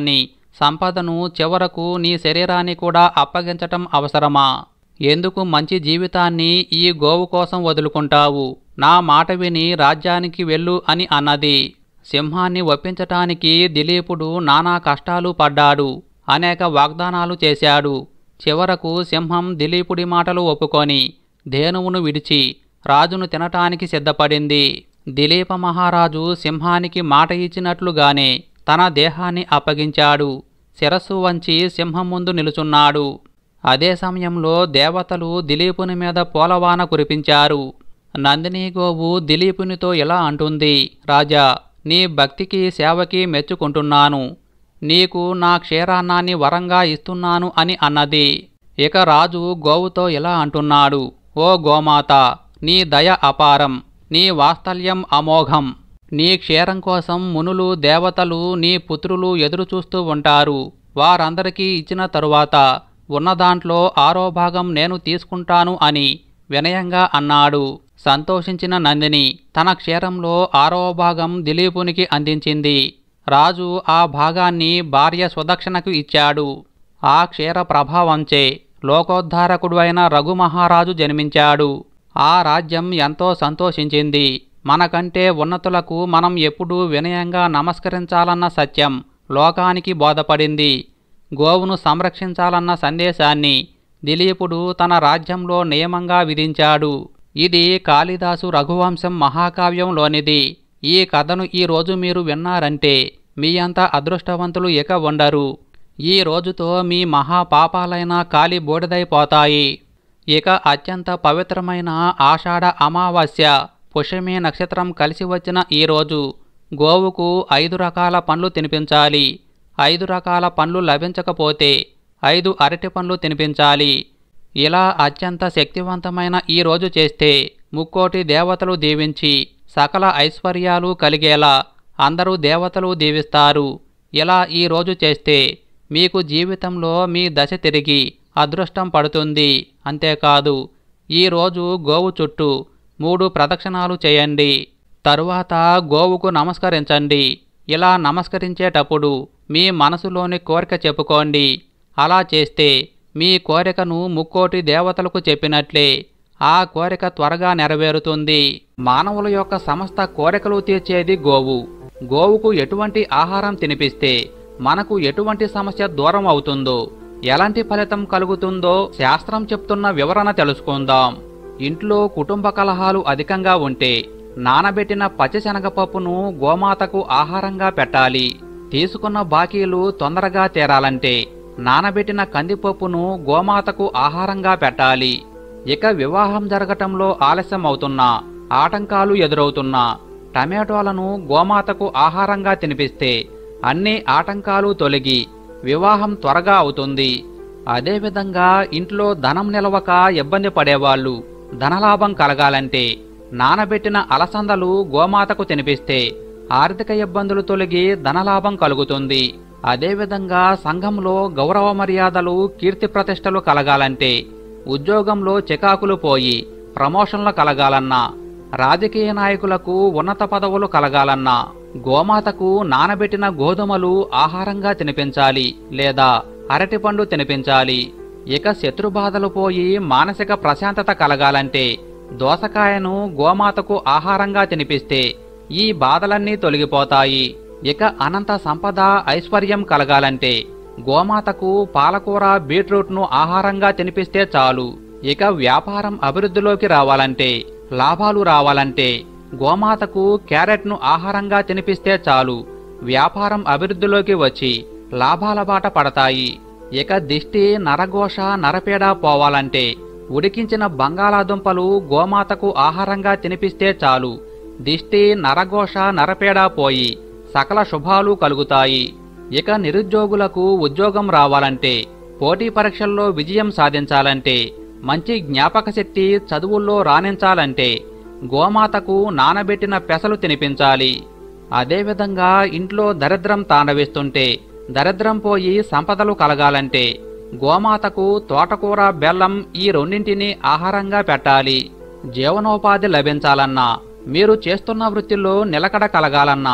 సంపదను చివరకు నీ శరీరాన్ని కూడా అప్పగించటం అవసరమా ఎందుకు మంచి జీవితాన్ని ఈ గోవు కోసం వదులుకుంటావు నా మాట విని రాజ్యానికి వెళ్ళు అని అన్నది సింహాన్ని ఒప్పించటానికి దిలీపుడు నానా కష్టాలు పడ్డాడు అనేక వాగ్దానాలు చేశాడు చివరకు సింహం దిలీపుడి మాటలు ఒప్పుకొని ధేనువును విడిచి రాజును తినటానికి సిద్ధపడింది దిలీప మహారాజు సింహానికి మాట ఇచ్చినట్లుగానే తన దేహాన్ని అప్పగించాడు శిరస్సు వంచి సింహం ముందు నిలుచున్నాడు అదే సమయంలో దేవతలు దిలీపుని మీద పోలవాన కురిపించారు నందిని గోవు దిలీపునితో ఇలా అంటుంది రాజా నీ భక్తికి సేవకి మెచ్చుకుంటున్నాను నీకు నా క్షీరాన్నాన్ని వరంగా ఇస్తున్నాను అని అన్నది ఇక రాజు గోవుతో ఇలా అంటున్నాడు ఓ గోమాత నీ దయ అపారం నీ వాత్సల్యం అమోఘం నీ క్షీరం కోసం మునులు దేవతలు నీ పుత్రులు ఎదురుచూస్తూ ఉంటారు వారందరికీ ఇచ్చిన తరువాత ఉన్నదాంట్లో ఆరో భాగం నేను తీసుకుంటాను అని వినయంగా అన్నాడు సంతోషించిన నందిని తన క్షీరంలో ఆరవ భాగం దిలీపునికి అందించింది రాజు ఆ భాగాన్ని భార్య సుదక్షిణకు ఇచ్చాడు ఆ క్షీర ప్రభావంచే లోకోద్ధారకుడు అయిన రఘుమహారాజు జన్మించాడు ఆ రాజ్యం ఎంతో సంతోషించింది మనకంటే ఉన్నతులకు మనం ఎప్పుడూ వినయంగా నమస్కరించాలన్న సత్యం లోకానికి బోధపడింది గోవును సంరక్షించాలన్న సందేశాన్ని దిలీపుడు తన రాజ్యంలో నియమంగా విధించాడు ఇది కాళిదాసు రఘువంశం మహాకావ్యంలోనిది ఈ కథను ఈ రోజు మీరు విన్నారంటే మీ అంత అదృష్టవంతులు ఇక ఉండరు ఈ రోజుతో మీ మహాపాపాలైన కాలి బూడిదైపోతాయి ఇక అత్యంత పవిత్రమైన ఆషాఢ అమావాస్య పుష్యమి నక్షత్రం కలిసి వచ్చిన ఈ రోజు గోవుకు ఐదు రకాల పండ్లు తినిపించాలి ఐదు రకాల పండ్లు లభించకపోతే ఐదు అరటి పండ్లు తినిపించాలి ఇలా అత్యంత శక్తివంతమైన ఈ రోజు చేస్తే ముక్కోటి దేవతలు దీవించి సకల ఐశ్వర్యాలు కలిగేలా అందరూ దేవతలు దీవిస్తారు ఇలా ఈ రోజు చేస్తే మీకు జీవితంలో మీ దశ తిరిగి అదృష్టం పడుతుంది అంతేకాదు ఈ రోజు గోవు చుట్టూ మూడు ప్రదక్షిణాలు చేయండి తరువాత గోవుకు నమస్కరించండి ఇలా నమస్కరించేటప్పుడు మీ మనసులోని కోరిక చెప్పుకోండి అలా చేస్తే మీ కోరికను ముక్కోటి దేవతలకు చెప్పినట్లే ఆ కోరిక త్వరగా నెరవేరుతుంది మానవుల యొక్క సమస్త కోరికలు తీర్చేది గోవు గోవుకు ఎటువంటి ఆహారం తినిపిస్తే మనకు ఎటువంటి సమస్య దూరం అవుతుందో ఎలాంటి ఫలితం కలుగుతుందో శాస్త్రం చెప్తున్న వివరణ తెలుసుకుందాం ఇంట్లో కుటుంబ కలహాలు అధికంగా ఉంటే నానబెట్టిన పచ్చిశనగపప్పును గోమాతకు ఆహారంగా పెట్టాలి తీసుకున్న బాకీలు తొందరగా తీరాలంటే నానబెట్టిన కందిపప్పును గోమాతకు ఆహారంగా పెట్టాలి ఇక వివాహం జరగటంలో ఆలస్యం అవుతున్నా ఆటంకాలు ఎదురవుతున్నా టమాటోలను గోమాతకు ఆహారంగా తినిపిస్తే అన్ని ఆటంకాలు తొలగి వివాహం త్వరగా అవుతుంది అదేవిధంగా ఇంట్లో ధనం నిలవక ఇబ్బంది పడేవాళ్ళు ధనలాభం కలగాలంటే నానబెట్టిన అలసందలు గోమాతకు తినిపిస్తే ఆర్థిక ఇబ్బందులు తొలగి ధనలాభం కలుగుతుంది అదేవిధంగా సంఘంలో గౌరవ మర్యాదలు కీర్తి ప్రతిష్టలు కలగాలంటే ఉద్యోగంలో చికాకులు పోయి ప్రమోషన్లు కలగాలన్నా రాజకీయ నాయకులకు ఉన్నత పదవులు కలగాలన్నా గోమాతకు నానబెట్టిన గోధుమలు ఆహారంగా తినిపించాలి లేదా అరటిపండు తినిపించాలి ఇక శత్రుబాధలు పోయి మానసిక ప్రశాంతత కలగాలంటే దోసకాయను గోమాతకు ఆహారంగా తినిపిస్తే ఈ బాధలన్నీ తొలగిపోతాయి ఇక అనంత సంపద ఐశ్వర్యం కలగాలంటే గోమాతకు పాలకూర బీట్రూట్ను ఆహారంగా తినిపిస్తే చాలు ఇక వ్యాపారం అభివృద్ధిలోకి రావాలంటే లాభాలు రావాలంటే గోమాతకు క్యారెట్ను ఆహారంగా తినిపిస్తే చాలు వ్యాపారం అభివృద్ధిలోకి వచ్చి లాభాల బాట పడతాయి ఇక దిష్టి నరఘోష నరపేడ పోవాలంటే ఉడికించిన బంగాళాదుంపలు గోమాతకు ఆహారంగా తినిపిస్తే చాలు దిష్టి నరఘోష నరపేడ పోయి సకల శుభాలు కలుగుతాయి ఇక నిరుద్యోగులకు ఉద్యోగం రావాలంటే పోటీ పరీక్షల్లో విజయం సాధించాలంటే మంచి జ్ఞాపక శక్తి చదువుల్లో రాణించాలంటే గోమాతకు నానబెట్టిన పెసలు తినిపించాలి అదేవిధంగా ఇంట్లో దరిద్రం తాండవిస్తుంటే దరిద్రం పోయి సంపదలు కలగాలంటే గోమాతకు తోటకూర బెల్లం ఈ రెండింటిని ఆహారంగా పెట్టాలి జీవనోపాధి లభించాలన్నా మీరు చేస్తున్న వృత్తిలో నిలకడ కలగాలన్నా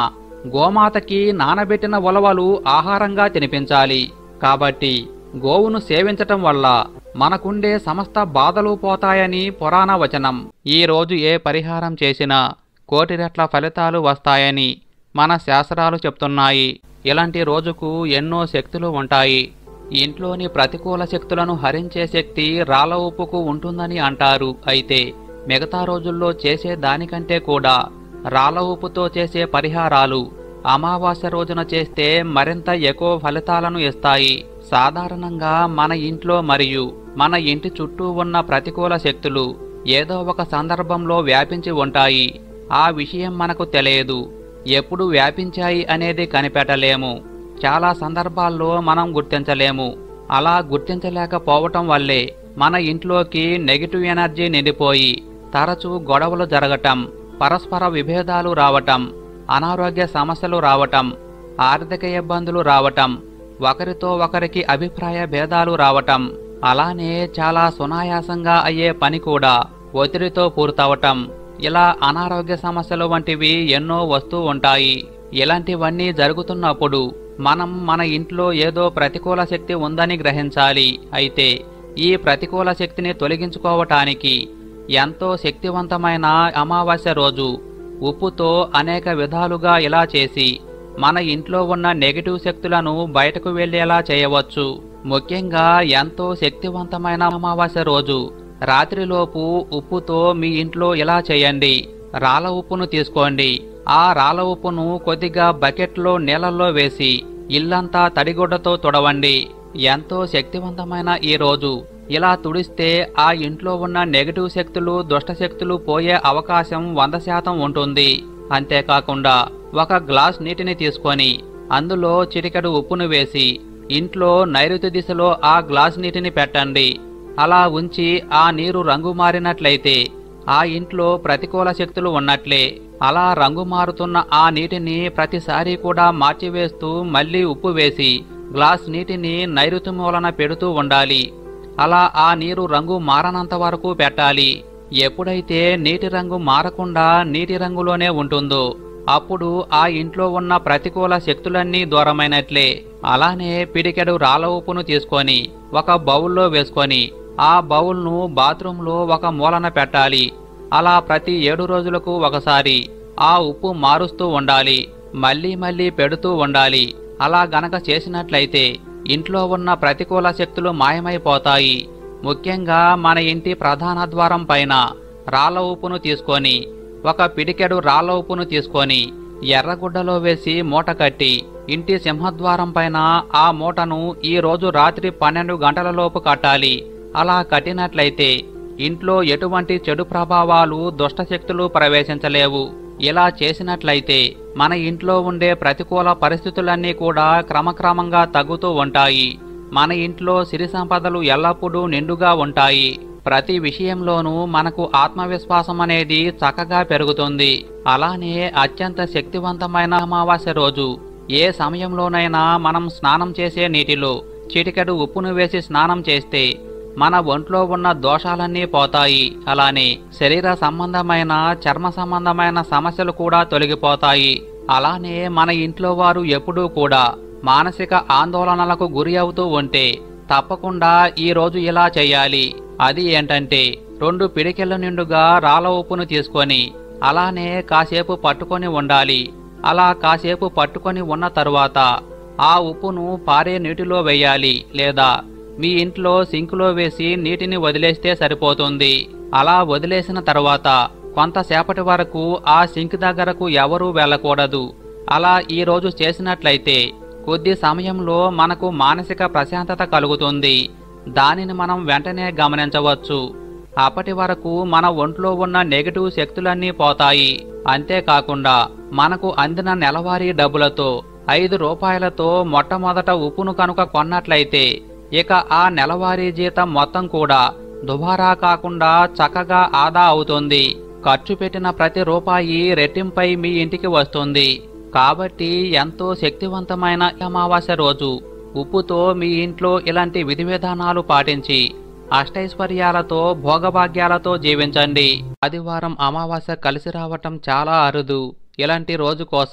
గోమాతకి నానబెట్టిన ఉలవలు ఆహారంగా తినిపించాలి కాబట్టి గోవును సేవించటం వల్ల మనకుండే సమస్త బాధలు పోతాయని పురాణ వచనం ఈ రోజు ఏ పరిహారం చేసినా కోటి రెట్ల ఫలితాలు వస్తాయని మన శాస్త్రాలు చెప్తున్నాయి ఇలాంటి రోజుకు ఎన్నో శక్తులు ఉంటాయి ఇంట్లోని ప్రతికూల శక్తులను హరించే శక్తి రాళ్ళ ఉప్పుకు ఉంటుందని అంటారు అయితే మిగతా రోజుల్లో చేసే దానికంటే కూడా రాళ్ళ ఉప్పుతో చేసే పరిహారాలు అమావాస్య రోజున చేస్తే మరింత ఎక్కువ ఫలితాలను ఇస్తాయి సాధారణంగా మన ఇంట్లో మరియు మన ఇంటి చుట్టూ ఉన్న ప్రతికూల శక్తులు ఏదో ఒక సందర్భంలో వ్యాపించి ఉంటాయి ఆ విషయం మనకు తెలియదు ఎప్పుడు వ్యాపించాయి అనేది కనిపెట్టలేము చాలా సందర్భాల్లో మనం గుర్తించలేము అలా గుర్తించలేకపోవటం వల్లే మన ఇంట్లోకి నెగిటివ్ ఎనర్జీ నిండిపోయి తరచూ గొడవలు జరగటం పరస్పర విభేదాలు రావటం అనారోగ్య సమస్యలు రావటం ఆర్థిక ఇబ్బందులు రావటం ఒకరితో ఒకరికి అభిప్రాయ భేదాలు రావటం అలానే చాలా సునాయాసంగా అయ్యే పని కూడా ఒత్తిడితో పూర్తవటం ఇలా అనారోగ్య సమస్యలు వంటివి ఎన్నో వస్తూ ఉంటాయి ఇలాంటివన్నీ జరుగుతున్నప్పుడు మనం మన ఇంట్లో ఏదో ప్రతికూల శక్తి ఉందని గ్రహించాలి అయితే ఈ ప్రతికూల శక్తిని తొలగించుకోవటానికి ఎంతో శక్తివంతమైన అమావాస్య రోజు ఉప్పుతో అనేక విధాలుగా ఇలా చేసి మన ఇంట్లో ఉన్న నెగిటివ్ శక్తులను బయటకు వెళ్ళేలా చేయవచ్చు ముఖ్యంగా ఎంతో శక్తివంతమైన అమావాస్య రోజు రాత్రిలోపు ఉప్పుతో మీ ఇంట్లో ఇలా చేయండి రాళ్ళ ఉప్పును తీసుకోండి ఆ రాళ్ళ ఉప్పును కొద్దిగా బకెట్లో నీళ్ళల్లో వేసి ఇల్లంతా తడిగుడ్డతో తుడవండి ఎంతో శక్తివంతమైన ఈ రోజు ఇలా తుడిస్తే ఆ ఇంట్లో ఉన్న నెగటివ్ శక్తులు దుష్ట శక్తులు పోయే అవకాశం వంద శాతం ఉంటుంది అంతేకాకుండా ఒక గ్లాస్ నీటిని తీసుకొని అందులో చిటికెడు ఉప్పును వేసి ఇంట్లో నైరుతి దిశలో ఆ గ్లాస్ నీటిని పెట్టండి అలా ఉంచి ఆ నీరు రంగు మారినట్లయితే ఆ ఇంట్లో ప్రతికూల శక్తులు ఉన్నట్లే అలా రంగు మారుతున్న ఆ నీటిని ప్రతిసారి కూడా మార్చివేస్తూ మళ్ళీ ఉప్పు వేసి గ్లాస్ నీటిని నైరుతి మూలన పెడుతూ ఉండాలి అలా ఆ నీరు రంగు మారనంత వరకు పెట్టాలి ఎప్పుడైతే నీటి రంగు మారకుండా నీటి రంగులోనే ఉంటుందో అప్పుడు ఆ ఇంట్లో ఉన్న ప్రతికూల శక్తులన్నీ దూరమైనట్లే అలానే పిడికెడు రాళ్ళ ఉప్పును తీసుకొని ఒక బౌల్లో వేసుకొని ఆ బౌల్ను బాత్రూంలో ఒక మూలన పెట్టాలి అలా ప్రతి ఏడు రోజులకు ఒకసారి ఆ ఉప్పు మారుస్తూ ఉండాలి మళ్ళీ మళ్ళీ పెడుతూ ఉండాలి అలా గనక చేసినట్లయితే ఇంట్లో ఉన్న ప్రతికూల శక్తులు మాయమైపోతాయి ముఖ్యంగా మన ఇంటి ప్రధాన ద్వారం పైన రాళ్ళ ఉప్పును తీసుకొని ఒక పిడికెడు రాళ్ళ ఉప్పును తీసుకొని ఎర్రగుడ్డలో వేసి మూట కట్టి ఇంటి సింహద్వారం పైన ఆ మూటను ఈ రోజు రాత్రి పన్నెండు గంటలలోపు కట్టాలి అలా కట్టినట్లయితే ఇంట్లో ఎటువంటి చెడు ప్రభావాలు దుష్టశక్తులు ప్రవేశించలేవు ఇలా చేసినట్లయితే మన ఇంట్లో ఉండే ప్రతికూల పరిస్థితులన్నీ కూడా క్రమక్రమంగా తగ్గుతూ ఉంటాయి మన ఇంట్లో సిరి సంపదలు ఎల్లప్పుడూ నిండుగా ఉంటాయి ప్రతి విషయంలోనూ మనకు ఆత్మవిశ్వాసం అనేది చక్కగా పెరుగుతుంది అలానే అత్యంత శక్తివంతమైన అమావాస్య రోజు ఏ సమయంలోనైనా మనం స్నానం చేసే నీటిలో చిటికెడు ఉప్పును వేసి స్నానం చేస్తే మన ఒంట్లో ఉన్న దోషాలన్నీ పోతాయి అలానే శరీర సంబంధమైన చర్మ సంబంధమైన సమస్యలు కూడా తొలగిపోతాయి అలానే మన ఇంట్లో వారు ఎప్పుడూ కూడా మానసిక ఆందోళనలకు గురి అవుతూ ఉంటే తప్పకుండా ఈ రోజు ఇలా చేయాలి అది ఏంటంటే రెండు పిడికెళ్ళ నిండుగా రాళ్ళ ఉప్పును తీసుకొని అలానే కాసేపు పట్టుకొని ఉండాలి అలా కాసేపు పట్టుకొని ఉన్న తరువాత ఆ ఉప్పును పారే నీటిలో వేయాలి లేదా మీ ఇంట్లో సింకులో వేసి నీటిని వదిలేస్తే సరిపోతుంది అలా వదిలేసిన తర్వాత కొంతసేపటి వరకు ఆ సింక్ దగ్గరకు ఎవరూ వెళ్ళకూడదు అలా ఈ రోజు చేసినట్లయితే కొద్ది సమయంలో మనకు మానసిక ప్రశాంతత కలుగుతుంది దానిని మనం వెంటనే గమనించవచ్చు అప్పటి వరకు మన ఒంట్లో ఉన్న నెగటివ్ శక్తులన్నీ పోతాయి అంతేకాకుండా మనకు అందిన నెలవారీ డబ్బులతో ఐదు రూపాయలతో మొట్టమొదట ఉప్పును కనుక కొన్నట్లయితే ఇక ఆ నెలవారీ జీతం మొత్తం కూడా దుబారా కాకుండా చక్కగా ఆదా అవుతుంది ఖర్చు పెట్టిన ప్రతి రూపాయి రెట్టింపై మీ ఇంటికి వస్తుంది కాబట్టి ఎంతో శక్తివంతమైన అమావాస్య రోజు ఉప్పుతో మీ ఇంట్లో ఇలాంటి విధి విధానాలు పాటించి అష్టైశ్వర్యాలతో భోగభాగ్యాలతో జీవించండి ఆదివారం అమావాస్య కలిసి రావటం చాలా అరుదు ఇలాంటి రోజు కోసం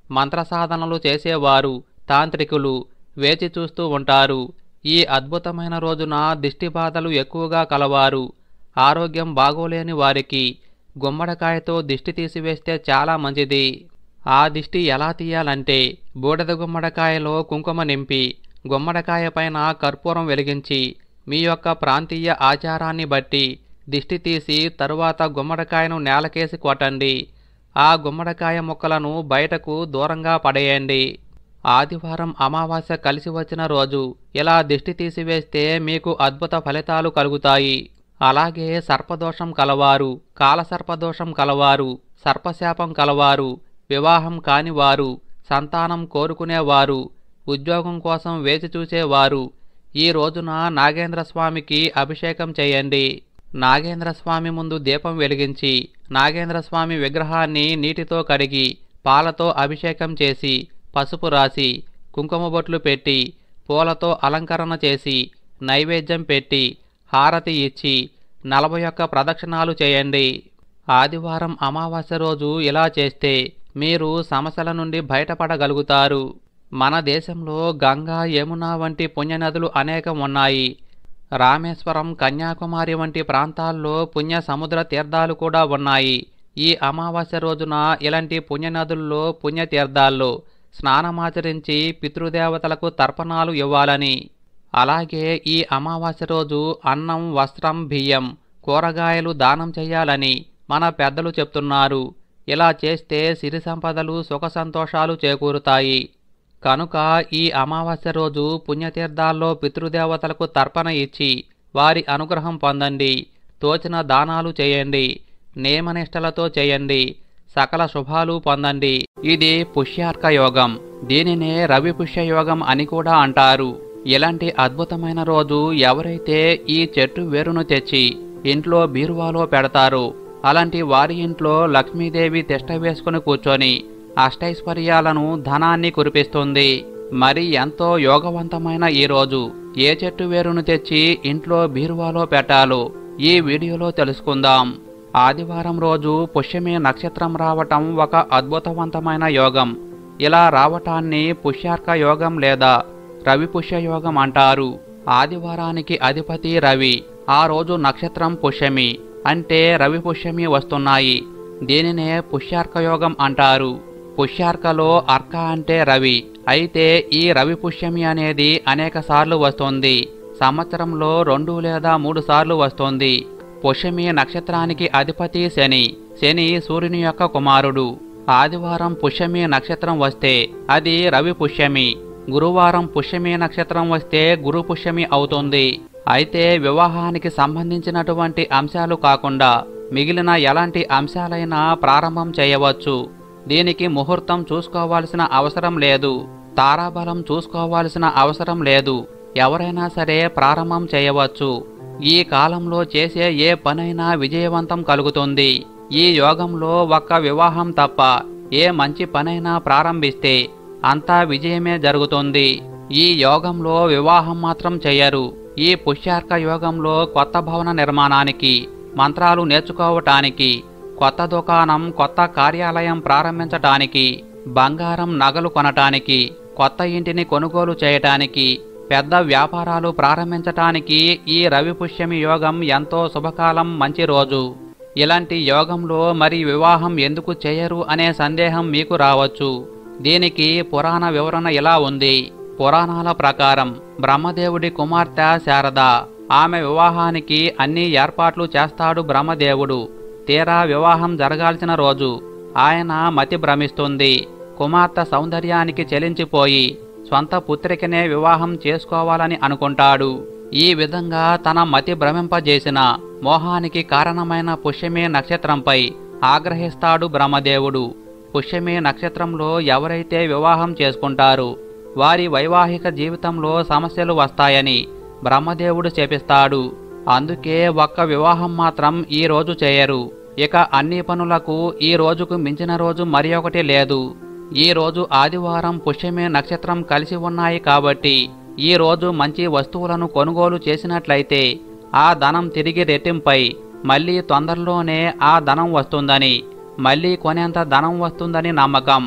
మంత్రసాధనలు చేసేవారు తాంత్రికులు వేచి చూస్తూ ఉంటారు ఈ అద్భుతమైన రోజున దిష్టి బాధలు ఎక్కువగా కలవారు ఆరోగ్యం బాగోలేని వారికి గుమ్మడికాయతో దిష్టి తీసివేస్తే చాలా మంచిది ఆ దిష్టి ఎలా తీయాలంటే బూడిద గుమ్మడికాయలో కుంకుమ నింపి గుమ్మడికాయ పైన కర్పూరం వెలిగించి మీ యొక్క ప్రాంతీయ ఆచారాన్ని బట్టి దిష్టి తీసి తరువాత గుమ్మడికాయను నేలకేసి కొట్టండి ఆ గుమ్మడికాయ ముక్కలను బయటకు దూరంగా పడేయండి ఆదివారం అమావాస్య కలిసి వచ్చిన రోజు ఇలా దిష్టి తీసివేస్తే మీకు అద్భుత ఫలితాలు కలుగుతాయి అలాగే సర్పదోషం కలవారు కాలసర్పదోషం కలవారు సర్పశాపం కలవారు వివాహం కానివారు సంతానం కోరుకునేవారు ఉద్యోగం కోసం వేచి చూసేవారు ఈ రోజున నాగేంద్ర స్వామికి అభిషేకం చేయండి నాగేంద్ర స్వామి ముందు దీపం వెలిగించి నాగేంద్ర స్వామి విగ్రహాన్ని నీటితో కడిగి పాలతో అభిషేకం చేసి పసుపు రాసి కుంకుమ బొట్లు పెట్టి పూలతో అలంకరణ చేసి నైవేద్యం పెట్టి హారతి ఇచ్చి నలభై ఒక్క ప్రదక్షిణాలు చేయండి ఆదివారం అమావాస్య రోజు ఇలా చేస్తే మీరు సమస్యల నుండి బయటపడగలుగుతారు మన దేశంలో గంగా యమున వంటి పుణ్యనదులు అనేకం ఉన్నాయి రామేశ్వరం కన్యాకుమారి వంటి ప్రాంతాల్లో పుణ్య సముద్ర తీర్థాలు కూడా ఉన్నాయి ఈ అమావాస్య రోజున ఇలాంటి పుణ్యనదుల్లో పుణ్యతీర్థాల్లో స్నానమాచరించి పితృదేవతలకు తర్పణాలు ఇవ్వాలని అలాగే ఈ అమావాస్య రోజు అన్నం వస్త్రం బియ్యం కూరగాయలు దానం చేయాలని మన పెద్దలు చెప్తున్నారు ఇలా చేస్తే సిరి సంపదలు సుఖ సంతోషాలు చేకూరుతాయి కనుక ఈ అమావాస్య రోజు పుణ్యతీర్థాల్లో పితృదేవతలకు తర్పణ ఇచ్చి వారి అనుగ్రహం పొందండి తోచిన దానాలు చేయండి నియమనిష్టలతో చేయండి సకల శుభాలు పొందండి ఇది పుష్యార్క యోగం దీనినే రవి పుష్య యోగం అని కూడా అంటారు ఇలాంటి అద్భుతమైన రోజు ఎవరైతే ఈ చెట్టు వేరును తెచ్చి ఇంట్లో బీరువాలో పెడతారో అలాంటి వారి ఇంట్లో లక్ష్మీదేవి తిష్ట వేసుకుని కూర్చొని అష్టైశ్వర్యాలను ధనాన్ని కురిపిస్తుంది మరి ఎంతో యోగవంతమైన ఈ రోజు ఏ చెట్టు వేరును తెచ్చి ఇంట్లో బీరువాలో పెట్టాలో ఈ వీడియోలో తెలుసుకుందాం ఆదివారం రోజు పుష్యమి నక్షత్రం రావటం ఒక అద్భుతవంతమైన యోగం ఇలా రావటాన్ని పుష్యార్క యోగం లేదా రవి పుష్య యోగం అంటారు ఆదివారానికి అధిపతి రవి ఆ రోజు నక్షత్రం పుష్యమి అంటే రవి పుష్యమి వస్తున్నాయి దీనినే పుష్యార్క యోగం అంటారు పుష్యార్కలో అర్క అంటే రవి అయితే ఈ రవి పుష్యమి అనేది అనేక సార్లు వస్తుంది సంవత్సరంలో రెండు లేదా మూడు సార్లు వస్తుంది పుష్యమి నక్షత్రానికి అధిపతి శని శని సూర్యుని యొక్క కుమారుడు ఆదివారం పుష్యమి నక్షత్రం వస్తే అది రవి పుష్యమి గురువారం పుష్యమి నక్షత్రం వస్తే గురు పుష్యమి అవుతుంది అయితే వివాహానికి సంబంధించినటువంటి అంశాలు కాకుండా మిగిలిన ఎలాంటి అంశాలైనా ప్రారంభం చేయవచ్చు దీనికి ముహూర్తం చూసుకోవాల్సిన అవసరం లేదు తారాబలం చూసుకోవాల్సిన అవసరం లేదు ఎవరైనా సరే ప్రారంభం చేయవచ్చు ఈ కాలంలో చేసే ఏ పనైనా విజయవంతం కలుగుతుంది ఈ యోగంలో ఒక్క వివాహం తప్ప ఏ మంచి పనైనా ప్రారంభిస్తే అంతా విజయమే జరుగుతుంది ఈ యోగంలో వివాహం మాత్రం చెయ్యరు ఈ పుష్యార్క యోగంలో కొత్త భవన నిర్మాణానికి మంత్రాలు నేర్చుకోవటానికి కొత్త దుకాణం కొత్త కార్యాలయం ప్రారంభించటానికి బంగారం నగలు కొనటానికి కొత్త ఇంటిని కొనుగోలు చేయటానికి పెద్ద వ్యాపారాలు ప్రారంభించటానికి ఈ రవి పుష్యమి యోగం ఎంతో శుభకాలం మంచి రోజు ఇలాంటి యోగంలో మరి వివాహం ఎందుకు చేయరు అనే సందేహం మీకు రావచ్చు దీనికి పురాణ వివరణ ఇలా ఉంది పురాణాల ప్రకారం బ్రహ్మదేవుడి కుమార్తె శారద ఆమె వివాహానికి అన్ని ఏర్పాట్లు చేస్తాడు బ్రహ్మదేవుడు తీరా వివాహం జరగాల్సిన రోజు ఆయన మతి భ్రమిస్తుంది కుమార్తె సౌందర్యానికి చెలించిపోయి స్వంత పుత్రికనే వివాహం చేసుకోవాలని అనుకుంటాడు ఈ విధంగా తన మతి భ్రమింపజేసిన మోహానికి కారణమైన పుష్యమే నక్షత్రంపై ఆగ్రహిస్తాడు బ్రహ్మదేవుడు పుష్యమే నక్షత్రంలో ఎవరైతే వివాహం చేసుకుంటారో వారి వైవాహిక జీవితంలో సమస్యలు వస్తాయని బ్రహ్మదేవుడు శపిస్తాడు అందుకే ఒక్క వివాహం మాత్రం ఈ రోజు చేయరు ఇక అన్ని పనులకు ఈ రోజుకు మించిన రోజు మరి ఒకటి లేదు ఈ రోజు ఆదివారం పుష్యమే నక్షత్రం కలిసి ఉన్నాయి కాబట్టి ఈ రోజు మంచి వస్తువులను కొనుగోలు చేసినట్లయితే ఆ ధనం తిరిగి రెట్టింపై మళ్ళీ తొందరలోనే ఆ ధనం వస్తుందని మళ్ళీ కొనేంత ధనం వస్తుందని నమ్మకం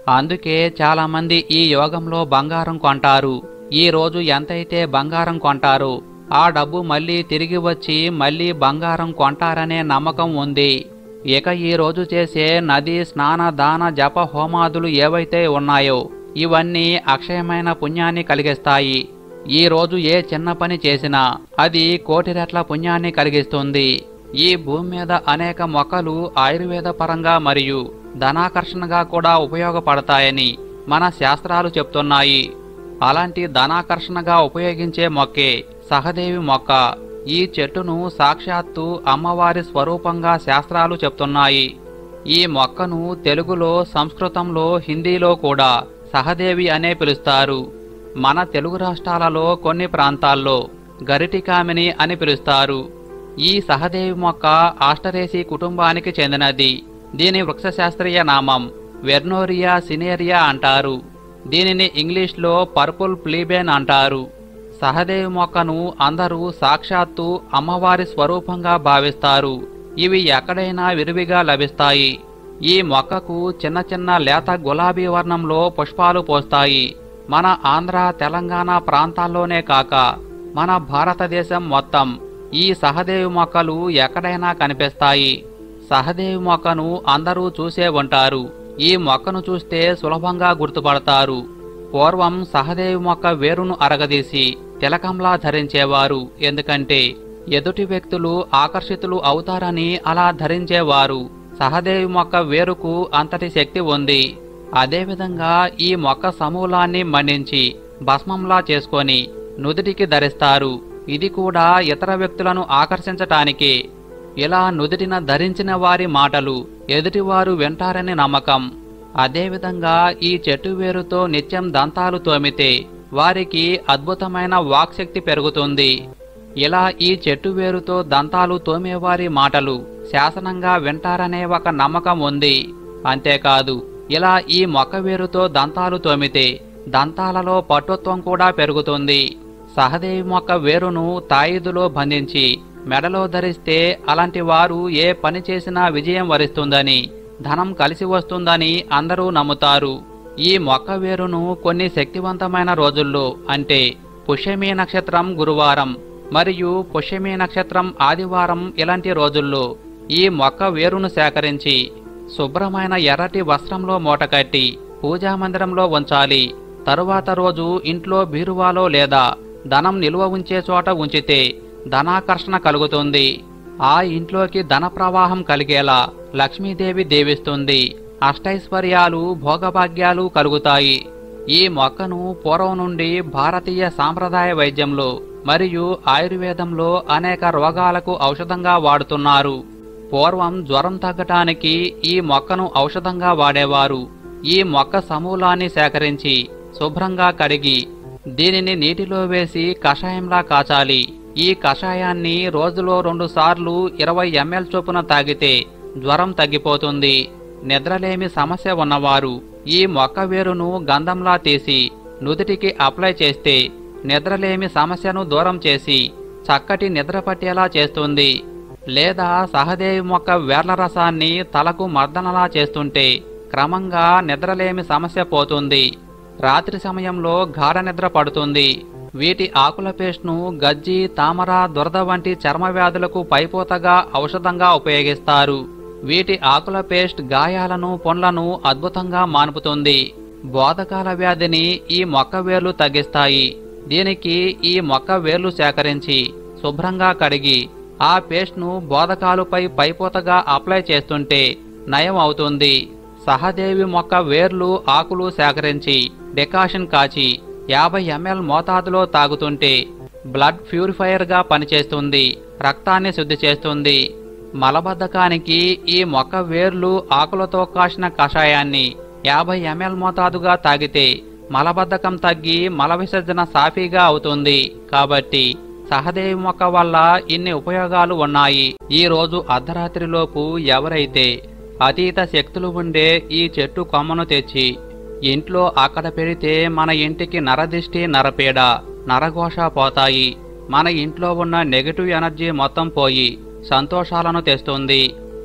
అందుకే చాలామంది ఈ యోగంలో బంగారం కొంటారు ఈ రోజు ఎంతైతే బంగారం కొంటారో ఆ డబ్బు మళ్ళీ తిరిగి వచ్చి మళ్ళీ బంగారం కొంటారనే నమ్మకం ఉంది ఇక ఈ రోజు చేసే నది స్నాన దాన జప హోమాదులు ఏవైతే ఉన్నాయో ఇవన్నీ అక్షయమైన పుణ్యాన్ని కలిగిస్తాయి ఈ రోజు ఏ చిన్న పని చేసినా అది కోటి రెట్ల పుణ్యాన్ని కలిగిస్తుంది ఈ భూమి మీద అనేక మొక్కలు ఆయుర్వేద పరంగా మరియు ధనాకర్షణగా కూడా ఉపయోగపడతాయని మన శాస్త్రాలు చెప్తున్నాయి అలాంటి ధనాకర్షణగా ఉపయోగించే మొక్కే సహదేవి మొక్క ఈ చెట్టును సాక్షాత్తు అమ్మవారి స్వరూపంగా శాస్త్రాలు చెప్తున్నాయి ఈ మొక్కను తెలుగులో సంస్కృతంలో హిందీలో కూడా సహదేవి అనే పిలుస్తారు మన తెలుగు రాష్ట్రాలలో కొన్ని ప్రాంతాల్లో గరిటికామిని అని పిలుస్తారు ఈ సహదేవి మొక్క ఆస్టరేసి కుటుంబానికి చెందినది దీని వృక్షశాస్త్రీయ నామం వెర్నోరియా సినేరియా అంటారు దీనిని ఇంగ్లీష్లో పర్పుల్ ప్లీబేన్ అంటారు సహదేవి మొక్కను అందరూ సాక్షాత్తు అమ్మవారి స్వరూపంగా భావిస్తారు ఇవి ఎక్కడైనా విరివిగా లభిస్తాయి ఈ మొక్కకు చిన్న చిన్న లేత గులాబీ వర్ణంలో పుష్పాలు పోస్తాయి మన ఆంధ్ర తెలంగాణ ప్రాంతాల్లోనే కాక మన భారతదేశం మొత్తం ఈ సహదేవి మొక్కలు ఎక్కడైనా కనిపిస్తాయి సహదేవి మొక్కను అందరూ చూసే ఉంటారు ఈ మొక్కను చూస్తే సులభంగా గుర్తుపడతారు పూర్వం సహదేవి మొక్క వేరును అరగదీసి తిలకంలా ధరించేవారు ఎందుకంటే ఎదుటి వ్యక్తులు ఆకర్షితులు అవుతారని అలా ధరించేవారు సహదేవి మొక్క వేరుకు అంతటి శక్తి ఉంది అదేవిధంగా ఈ మొక్క సమూలాన్ని మండించి భస్మంలా చేసుకొని నుదుటికి ధరిస్తారు ఇది కూడా ఇతర వ్యక్తులను ఆకర్షించటానికి ఇలా నుదుటిన ధరించిన వారి మాటలు ఎదుటివారు వింటారని నమ్మకం అదేవిధంగా ఈ చెట్టు వేరుతో నిత్యం దంతాలు తోమితే వారికి అద్భుతమైన వాక్శక్తి పెరుగుతుంది ఇలా ఈ చెట్టు వేరుతో దంతాలు తోమేవారి మాటలు శాసనంగా వింటారనే ఒక నమ్మకం ఉంది అంతేకాదు ఇలా ఈ మొక్క వేరుతో దంతాలు తోమితే దంతాలలో పటుత్వం కూడా పెరుగుతుంది సహదేవి మొక్క వేరును తాయిదులో బంధించి మెడలో ధరిస్తే అలాంటి వారు ఏ పని చేసినా విజయం వరిస్తుందని ధనం కలిసి వస్తుందని అందరూ నమ్ముతారు ఈ మొక్క వేరును కొన్ని శక్తివంతమైన రోజుల్లో అంటే పుష్యమి నక్షత్రం గురువారం మరియు పుష్యమి నక్షత్రం ఆదివారం ఇలాంటి రోజుల్లో ఈ మొక్క వేరును సేకరించి శుభ్రమైన ఎర్రటి వస్త్రంలో మూటకట్టి పూజా మందిరంలో ఉంచాలి తరువాత రోజు ఇంట్లో బీరువాలో లేదా ధనం నిల్వ ఉంచే చోట ఉంచితే ధనాకర్షణ కలుగుతుంది ఆ ఇంట్లోకి ధన ప్రవాహం కలిగేలా లక్ష్మీదేవి దేవిస్తుంది అష్టైశ్వర్యాలు భోగభాగ్యాలు కలుగుతాయి ఈ మొక్కను పూర్వం నుండి భారతీయ సాంప్రదాయ వైద్యంలో మరియు ఆయుర్వేదంలో అనేక రోగాలకు ఔషధంగా వాడుతున్నారు పూర్వం జ్వరం తగ్గటానికి ఈ మొక్కను ఔషధంగా వాడేవారు ఈ మొక్క సమూలాన్ని సేకరించి శుభ్రంగా కడిగి దీనిని నీటిలో వేసి కషాయంలా కాచాలి ఈ కషాయాన్ని రోజులో రెండు సార్లు ఇరవై ఎంఎల్ చొప్పున తాగితే జ్వరం తగ్గిపోతుంది నిద్రలేమి సమస్య ఉన్నవారు ఈ మొక్క వేరును గంధంలా తీసి నుదుటికి అప్లై చేస్తే నిద్రలేమి సమస్యను దూరం చేసి చక్కటి నిద్ర పట్టేలా చేస్తుంది లేదా సహదేవి మొక్క వేర్ల రసాన్ని తలకు మర్దనలా చేస్తుంటే క్రమంగా నిద్రలేమి సమస్య పోతుంది రాత్రి సమయంలో గాఢ నిద్ర పడుతుంది వీటి ఆకుల పేస్ట్ను గజ్జి తామర దురద వంటి చర్మ వ్యాధులకు పైపోతగా ఔషధంగా ఉపయోగిస్తారు వీటి ఆకుల పేస్ట్ గాయాలను పొండ్లను అద్భుతంగా మాన్పుతుంది బోధకాల వ్యాధిని ఈ మొక్క వేర్లు తగ్గిస్తాయి దీనికి ఈ మొక్క వేర్లు సేకరించి శుభ్రంగా కడిగి ఆ పేస్ట్ను బోధకాలుపై పైపోతగా అప్లై చేస్తుంటే నయం అవుతుంది సహదేవి మొక్క వేర్లు ఆకులు సేకరించి డెకాషన్ కాచి యాభై ఎంఎల్ మోతాదులో తాగుతుంటే బ్లడ్ ప్యూరిఫైయర్గా పనిచేస్తుంది రక్తాన్ని శుద్ధి చేస్తుంది మలబద్ధకానికి ఈ మొక్క వేర్లు ఆకులతో కాసిన కషాయాన్ని యాభై ఎంఎల్ మోతాదుగా తాగితే మలబద్ధకం తగ్గి మల విసర్జన సాఫీగా అవుతుంది కాబట్టి సహదేవి మొక్క వల్ల ఇన్ని ఉపయోగాలు ఉన్నాయి ఈ రోజు అర్ధరాత్రిలోపు ఎవరైతే అతీత శక్తులు ఉండే ఈ చెట్టు కొమ్మను తెచ్చి ఇంట్లో అక్కడ పెడితే మన ఇంటికి నరదిష్టి నరపీడ నరఘోష పోతాయి మన ఇంట్లో ఉన్న నెగటివ్ ఎనర్జీ మొత్తం పోయి సంతోషాలను తెస్తుంది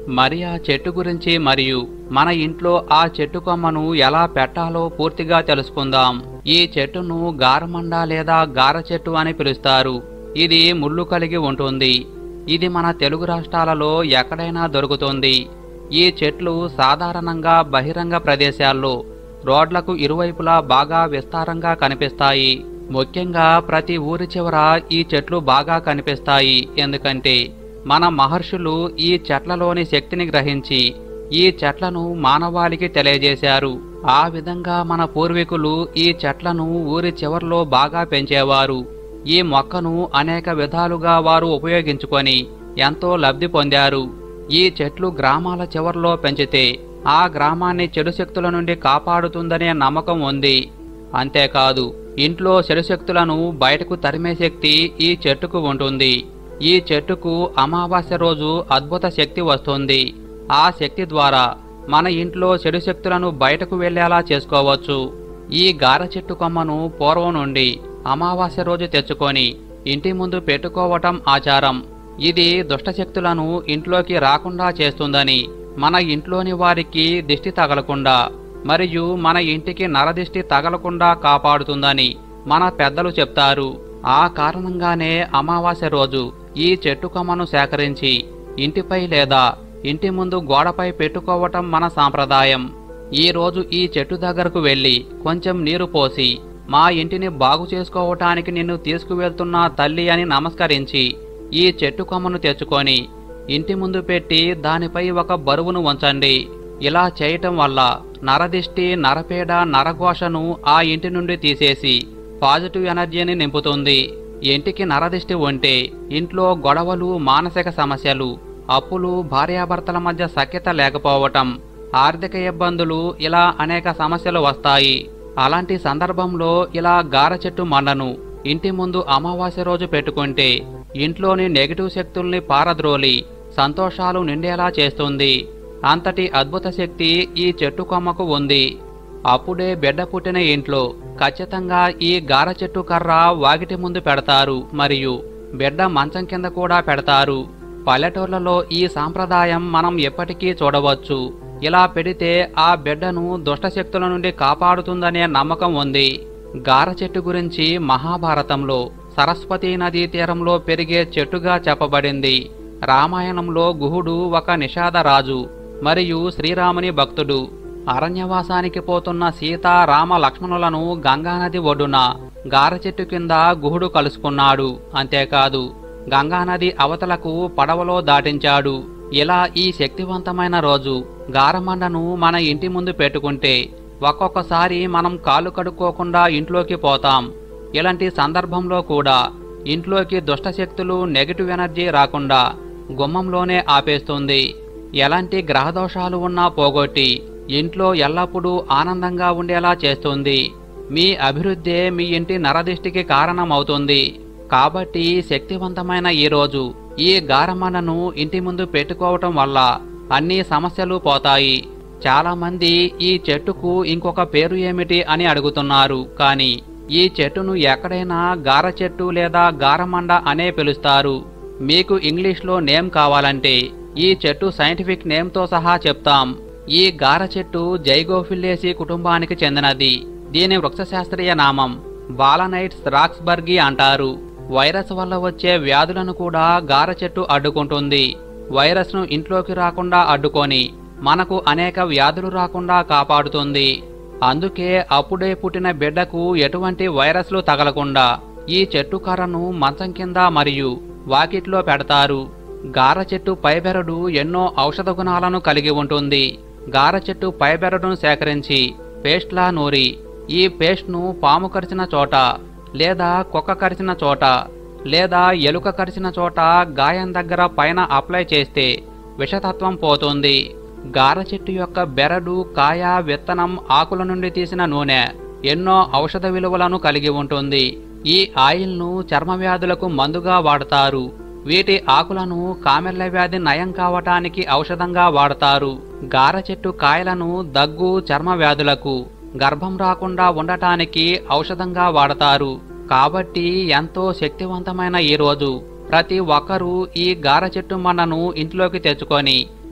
మరి ఆ చెట్టు గురించి మరియు మన ఇంట్లో ఆ చెట్టు కొమ్మను ఎలా పెట్టాలో పూర్తిగా తెలుసుకుందాం ఈ చెట్టును గారమండ లేదా గార చెట్టు అని పిలుస్తారు ఇది ముళ్ళు కలిగి ఉంటుంది ఇది మన తెలుగు రాష్ట్రాలలో ఎక్కడైనా దొరుకుతుంది ఈ చెట్లు సాధారణంగా బహిరంగ ప్రదేశాల్లో రోడ్లకు ఇరువైపులా బాగా విస్తారంగా కనిపిస్తాయి ముఖ్యంగా ప్రతి ఊరి చివర ఈ చెట్లు బాగా కనిపిస్తాయి ఎందుకంటే మన మహర్షులు ఈ చెట్లలోని శక్తిని గ్రహించి ఈ చెట్లను మానవాళికి తెలియజేశారు ఆ విధంగా మన పూర్వీకులు ఈ చెట్లను ఊరి చివర్లో బాగా పెంచేవారు ఈ మొక్కను అనేక విధాలుగా వారు ఉపయోగించుకొని ఎంతో లబ్ధి పొందారు ఈ చెట్లు గ్రామాల చివర్లో పెంచితే ఆ గ్రామాన్ని చెడు శక్తుల నుండి కాపాడుతుందనే నమ్మకం ఉంది అంతేకాదు ఇంట్లో చెడు శక్తులను బయటకు తరిమే శక్తి ఈ చెట్టుకు ఉంటుంది ఈ చెట్టుకు అమావాస్య రోజు అద్భుత శక్తి వస్తుంది ఆ శక్తి ద్వారా మన ఇంట్లో చెడు శక్తులను బయటకు వెళ్లేలా చేసుకోవచ్చు ఈ గార చెట్టు కొమ్మను పూర్వం నుండి అమావాస్య రోజు తెచ్చుకొని ఇంటి ముందు పెట్టుకోవటం ఆచారం ఇది దుష్టశక్తులను ఇంట్లోకి రాకుండా చేస్తుందని మన ఇంట్లోని వారికి దిష్టి తగలకుండా మరియు మన ఇంటికి నరదిష్టి తగలకుండా కాపాడుతుందని మన పెద్దలు చెప్తారు ఆ కారణంగానే అమావాస్య రోజు ఈ చెట్టు కొమ్మను సేకరించి ఇంటిపై లేదా ఇంటి ముందు గోడపై పెట్టుకోవటం మన సాంప్రదాయం ఈ రోజు ఈ చెట్టు దగ్గరకు వెళ్ళి కొంచెం నీరు పోసి మా ఇంటిని బాగు చేసుకోవటానికి నిన్ను తీసుకువెళ్తున్న తల్లి అని నమస్కరించి ఈ చెట్టు కొమ్మను తెచ్చుకొని ఇంటి ముందు పెట్టి దానిపై ఒక బరువును ఉంచండి ఇలా చేయటం వల్ల నరదిష్టి నరపేడ నరఘోషను ఆ ఇంటి నుండి తీసేసి పాజిటివ్ ఎనర్జీని నింపుతుంది ఇంటికి నరదిష్టి ఉంటే ఇంట్లో గొడవలు మానసిక సమస్యలు అప్పులు భార్యాభర్తల మధ్య సఖ్యత లేకపోవటం ఆర్థిక ఇబ్బందులు ఇలా అనేక సమస్యలు వస్తాయి అలాంటి సందర్భంలో ఇలా గార చెట్టు మండను ఇంటి ముందు అమావాస్య రోజు పెట్టుకుంటే ఇంట్లోని నెగిటివ్ శక్తుల్ని పారద్రోలి సంతోషాలు నిండేలా చేస్తుంది అంతటి అద్భుత శక్తి ఈ చెట్టు కొమ్మకు ఉంది అప్పుడే బిడ్డ పుట్టిన ఇంట్లో ఖచ్చితంగా ఈ గార చెట్టు కర్ర వాకిటి ముందు పెడతారు మరియు బిడ్డ మంచం కింద కూడా పెడతారు పల్లెటూర్లలో ఈ సాంప్రదాయం మనం ఎప్పటికీ చూడవచ్చు ఇలా పెడితే ఆ బిడ్డను దుష్టశక్తుల నుండి కాపాడుతుందనే నమ్మకం ఉంది గార చెట్టు గురించి మహాభారతంలో సరస్వతీ నదీ తీరంలో పెరిగే చెట్టుగా చెప్పబడింది రామాయణంలో గుహుడు ఒక నిషాద రాజు మరియు శ్రీరాముని భక్తుడు అరణ్యవాసానికి పోతున్న సీత రామ లక్ష్మణులను గంగానది ఒడ్డున గార చెట్టు కింద గుహుడు కలుసుకున్నాడు అంతేకాదు గంగానది అవతలకు పడవలో దాటించాడు ఇలా ఈ శక్తివంతమైన రోజు గారమండను మన ఇంటి ముందు పెట్టుకుంటే ఒక్కొక్కసారి మనం కాలు కడుక్కోకుండా ఇంట్లోకి పోతాం ఇలాంటి సందర్భంలో కూడా ఇంట్లోకి దుష్టశక్తులు నెగిటివ్ ఎనర్జీ రాకుండా గుమ్మంలోనే ఆపేస్తుంది ఎలాంటి గ్రహదోషాలు ఉన్నా పోగొట్టి ఇంట్లో ఎల్లప్పుడూ ఆనందంగా ఉండేలా చేస్తుంది మీ అభివృద్ధే మీ ఇంటి నరదిష్టికి కారణమవుతుంది కాబట్టి శక్తివంతమైన ఈ రోజు ఈ గారమన్నను ఇంటి ముందు పెట్టుకోవటం వల్ల అన్ని సమస్యలు పోతాయి చాలా మంది ఈ చెట్టుకు ఇంకొక పేరు ఏమిటి అని అడుగుతున్నారు కానీ ఈ చెట్టును ఎక్కడైనా గార చెట్టు లేదా గారమండ అనే పిలుస్తారు మీకు ఇంగ్లీష్లో నేమ్ కావాలంటే ఈ చెట్టు సైంటిఫిక్ నేమ్తో సహా చెప్తాం ఈ గార చెట్టు జైగోఫిల్లేసి కుటుంబానికి చెందినది దీని వృక్షశాస్త్రీయ నామం బాలనైట్స్ రాక్స్బర్గి అంటారు వైరస్ వల్ల వచ్చే వ్యాధులను కూడా గార చెట్టు అడ్డుకుంటుంది వైరస్ను ఇంట్లోకి రాకుండా అడ్డుకొని మనకు అనేక వ్యాధులు రాకుండా కాపాడుతుంది అందుకే అప్పుడే పుట్టిన బిడ్డకు ఎటువంటి వైరస్లు తగలకుండా ఈ చెట్టు కర్రను మంచం కింద మరియు వాకిట్లో పెడతారు గార చెట్టు పైబెరడు ఎన్నో ఔషధ గుణాలను కలిగి ఉంటుంది గార చెట్టు పైబెరడును సేకరించి పేస్ట్లా నూరి ఈ పేస్ట్ను పాము కరిచిన చోట లేదా కుక్క కరిచిన చోట లేదా ఎలుక కరిచిన చోట గాయం దగ్గర పైన అప్లై చేస్తే విషతత్వం పోతుంది గార చెట్టు యొక్క బెరడు కాయ విత్తనం ఆకుల నుండి తీసిన నూనె ఎన్నో ఔషధ విలువలను కలిగి ఉంటుంది ఈ ఆయిల్ను చర్మ వ్యాధులకు మందుగా వాడతారు వీటి ఆకులను కామెర్ల వ్యాధి నయం కావటానికి ఔషధంగా వాడతారు గార చెట్టు కాయలను దగ్గు చర్మ వ్యాధులకు గర్భం రాకుండా ఉండటానికి ఔషధంగా వాడతారు కాబట్టి ఎంతో శక్తివంతమైన ఈ రోజు ప్రతి ఒక్కరూ ఈ గార చెట్టు మన్నను ఇంట్లోకి తెచ్చుకొని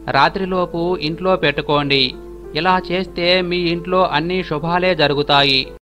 రాత్రిలోపు ఇంట్లో పెట్టుకోండి ఇలా చేస్తే మీ ఇంట్లో అన్ని శుభాలే జరుగుతాయి